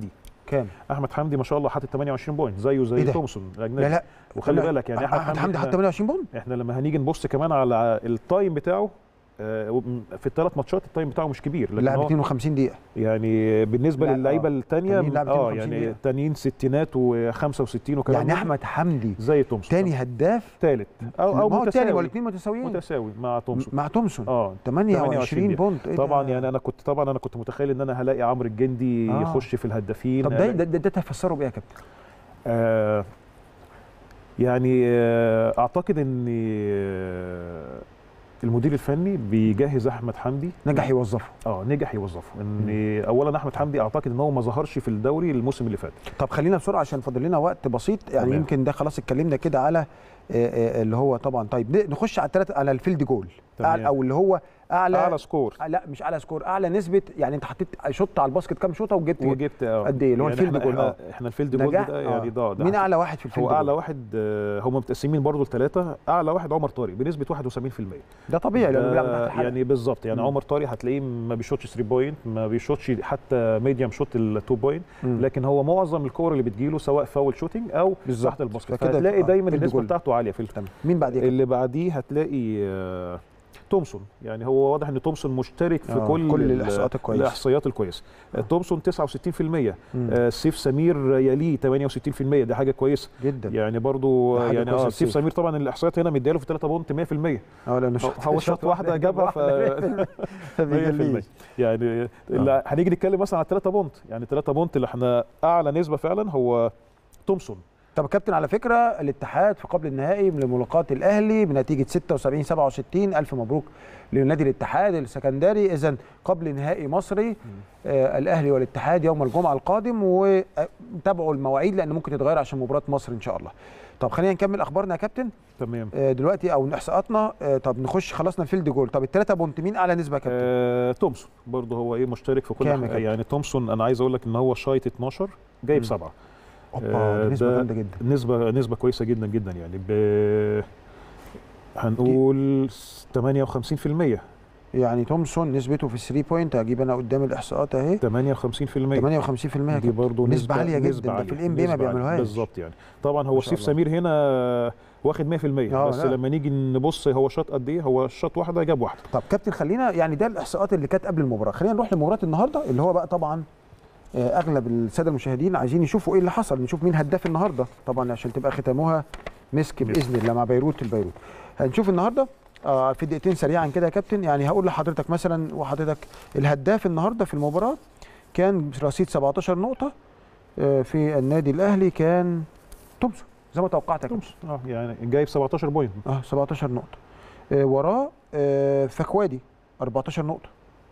كام احمد حمدي ما شاء الله حاطط 28 بوينت زيه إيه زي ده؟ تومسون الاجنبي لا لا وخلي لا، بالك يعني احمد حمدي حط احنا, 28 بوند احنا لما هنيجي نبص كمان على التايم بتاعه آه، في الثلاث ماتشات التايم بتاعه مش كبير لكن لعب هو 52 دقيقه يعني بالنسبه لا، للعيبه آه. الثانيه تانيين لعب اه 52 يعني دقيقة. التانيين ستينات و65 وكلام يعني من ده. احمد حمدي زي تومسون تاني هداف ثالث او او ما هو التاني متساوي والاثنين متساويين متساوي مع تومسون مع تومسون اه 28 دقيقة. بوند إيه طبعا ده؟ يعني انا كنت طبعا انا كنت متخيل ان انا هلاقي عمرو الجندي آه. يخش في الهدافين طب ده ألاقي- ده, ده, ده تفسره بايه يا كابتن؟ آه يعني آه اعتقد ان آه المدير الفني بيجهز احمد حمدي نجح يوظفه اه نجح يوظفه ان اولا احمد حمدي اعتقد ان هو ما ظهرش في الدوري الموسم اللي فات طب خلينا بسرعه عشان فاضل لنا وقت بسيط يعني تمام. يمكن ده خلاص اتكلمنا كده على آه، آه، اللي هو طبعا طيب ن- نخش على الثلاثه على الفيلد جول تمام. أعلى او اللي هو اعلى, اعلى سكور لا مش اعلى سكور اعلى نسبه يعني انت حطيت شوط على الباسكت كام شوطه وجبت وجبت اه قد إيه؟ اللي هو يعني الفيلد احنا جول، احنا, احنا الفيلد جول نجاح ده يعني ده, ده مين اعلى واحد في الفيلد هو اعلى جول؟ واحد آه، هم متقسمين برضو لثلاثه اعلى واحد عمر طارق بنسبه 71% ده طبيعي لانه بيلعب تحت ده الحلقة. يعني بالظبط يعني مم. عمر طارق هتلاقيه ما بيشوتش 3 بوينت ما بيشوتش حتى ميديوم شوت ال 2 بوينت مم. لكن هو معظم الكور اللي بتجيله سواء فاول شوتنج او بالظبط. تحت الباسكت فكده فهتلاقي آه، دايما فيلد النسبه جول. بتاعته عاليه في ال- تمام مين بعديه اللي بعديه هتلاقي آه، تومسون يعني هو واضح ان تومسون مشترك في آه، كل كل ال- الإحصاءات الكويسة. الاحصائيات الكويسه آه. تومسون 69% مم. آه، سيف سمير يليه 68% دي حاجه كويسه جدا يعني برضو ده حاجة يعني كويسة اه سيف لسيف. سمير طبعا الاحصائيات هنا مدياله في 3 بونت 100% اه لانه هو- هو شاط واحده جابها ف 100% ف يعني اللي هنيجي نتكلم مثلا على 3 بونت يعني 3 بونت اللي احنا اعلى نسبه فعلا هو تومسون طب كابتن على فكره الاتحاد في قبل النهائي لملاقاه الاهلي بنتيجه 76 67 الف مبروك لنادي الاتحاد السكندري اذا قبل نهائي مصري آه الاهلي والاتحاد يوم الجمعه القادم وتابعوا المواعيد لان ممكن تتغير عشان مباراه مصر ان شاء الله طب خلينا نكمل اخبارنا يا كابتن تمام آه دلوقتي او احصاءاتنا آه طب نخش خلصنا الفيلد جول طب الثلاثه بونت مين اعلى نسبه يا كابتن آه، تومسون برضه هو ايه مشترك في كل كام يا حاجه كابتن؟ يعني تومسون انا عايز اقول لك ان هو شايط 12 جايب مم. سبعه اوبا آه، دي نسبه ده- جامده جدا نسبه نسبه كويسه جدا جدا يعني ب هنقول 58% يعني تومسون نسبته في 3 بوينت هجيب انا قدام الاحصاءات اهي 58% 58% دي برضه نسبة عالية جدا، ده في ال NBA ما نسبة عالية. بيعملوهاش. بالظبط يعني طبعا هو ما شاء سيف الله. سمير هنا واخد 100% آه، بس لا. لما نيجي نبص هو شاط قد ايه هو شاط واحده جاب واحده طب كابتن خلينا يعني ده الاحصاءات اللي كانت قبل المباراه خلينا نروح لمباراه النهارده اللي هو بقى طبعا آه، اغلب الساده المشاهدين عايزين يشوفوا ايه اللي حصل نشوف مين هداف النهارده طبعا عشان تبقى ختامها مسك باذن الله مع بيروت البيروت هنشوف النهارده آه في دقيقتين سريعا كده يا كابتن يعني هقول لحضرتك مثلا وحضرتك الهداف النهارده في المباراه كان رصيد 17 نقطه آه في النادي الاهلي كان تومسون زي ما توقعت يا كابتن تومسون اه يعني جايب 17 بوينت اه 17 نقطة آه وراه آه فكوادي 14 نقطة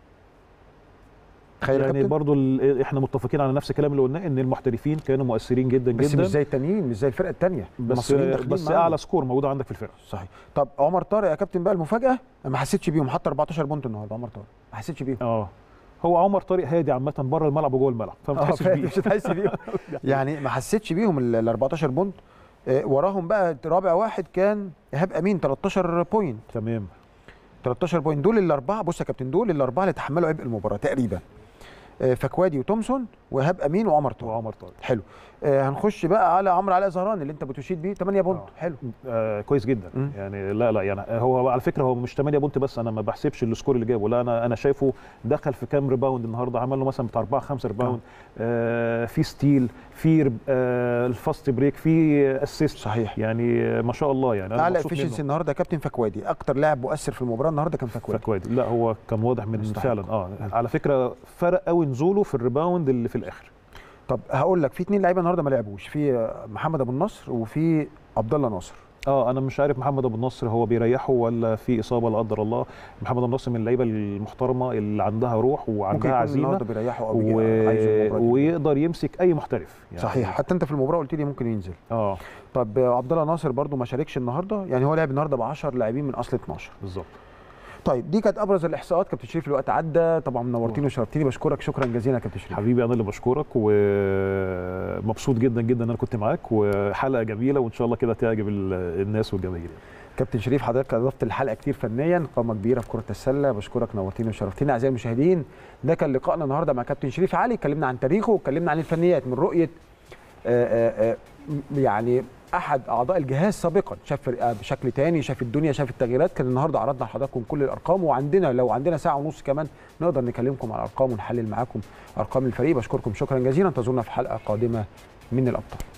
تخيل يا يعني كابتن برضو ال- احنا متفقين على نفس الكلام اللي قلناه ان المحترفين كانوا مؤثرين جدا بس جدا مش زي التانيين مش زي الفرقة التانية بس المصريين داخلين بس معانا. اعلى سكور موجود عندك في الفرقه صحيح طب عمر طارق يا كابتن بقى المفاجأة أنا ما حسيتش بيهم حتى 14 بونت النهارده عمر طارق ما حسيتش بيهم اه هو عمر طارق هادي عامه بره الملعب وجوه الملعب فما آه، تحسش فاهم، بيه مش هتحس بيهم يعني ما حسيتش بيهم ال ال 14 بونت آه وراهم بقى رابع واحد كان ايهاب امين 13 بوينت تمام 13 بوينت دول الاربعه بص يا كابتن دول الاربعه اللي تحملوا عبء المباراه تقريبا آه، فكوادي وتومسون وايهاب امين وعمر طارق وعمر طارق حلو آه هنخش بقى على عمرو علاء زهران اللي انت بتشيد بيه 8 بونت آه. حلو آه كويس جدا مم. يعني لا لا يعني هو على فكره هو مش 8 بونت بس انا ما بحسبش السكور اللي جابه لا انا انا شايفه دخل في كام ريباوند النهارده عمل له مثلا بتاع 4 5 ريباوند آه في ستيل في رب- آه الفاست بريك في اسيست صحيح يعني آه، ما شاء الله يعني انا اعلى مبسوط افشنسي منه. النهارده كابتن فكوادي اكتر لاعب مؤثر في المباراه النهارده كان فكوادي فكوادي لا هو كان واضح من يستحق. فعلا اه على فكره فرق قوي نزوله في الريباوند اللي في الاخر طب هقول لك في اثنين لعيبه النهارده ما لعبوش في آه، محمد ابو النصر وفي عبد الله ناصر اه انا مش عارف محمد ابو النصر هو بيريحه ولا في اصابه لا قدر الله محمد ابو النصر من اللعيبه المحترمه اللي عندها روح ممكن وعندها يكون عزيمه النهارده بيريحوا او و... بيجي عايزه المباراة دي. ويقدر يمسك اي محترف يعني صحيح حتى انت في المباراه قلت لي ممكن ينزل اه طب آه، عبد الله ناصر برضو ما شاركش النهارده يعني هو لعب النهارده ب 10 لاعبين من اصل 12 بالظبط طيب دي كانت ابرز الاحصاءات كابتن شريف الوقت عدى طبعا منورتيني وشرفتيني بشكرك شكرا جزيلا يا كابتن شريف حبيبي انا اللي بشكرك ومبسوط جدا جدا ان انا كنت معاك وحلقه جميله وان شاء الله كده تعجب ال- الناس والجماهير كابتن شريف حضرتك اضفت الحلقه كتير فنيا قامه كبيره في كره السله بشكرك نورتينا وشرفتينا اعزائي المشاهدين ده كان لقائنا النهارده مع كابتن شريف علي اتكلمنا عن تاريخه واتكلمنا عن الفنيات من رؤيه آآ آآ يعني احد اعضاء الجهاز سابقا شاف فرقه بشكل تاني شاف الدنيا شاف التغييرات كان النهارده عرضنا لحضراتكم كل الارقام وعندنا لو عندنا ساعه ونص كمان نقدر نكلمكم على الارقام ونحلل معاكم ارقام الفريق بشكركم شكرا جزيلا انتظرونا في حلقه قادمه من الابطال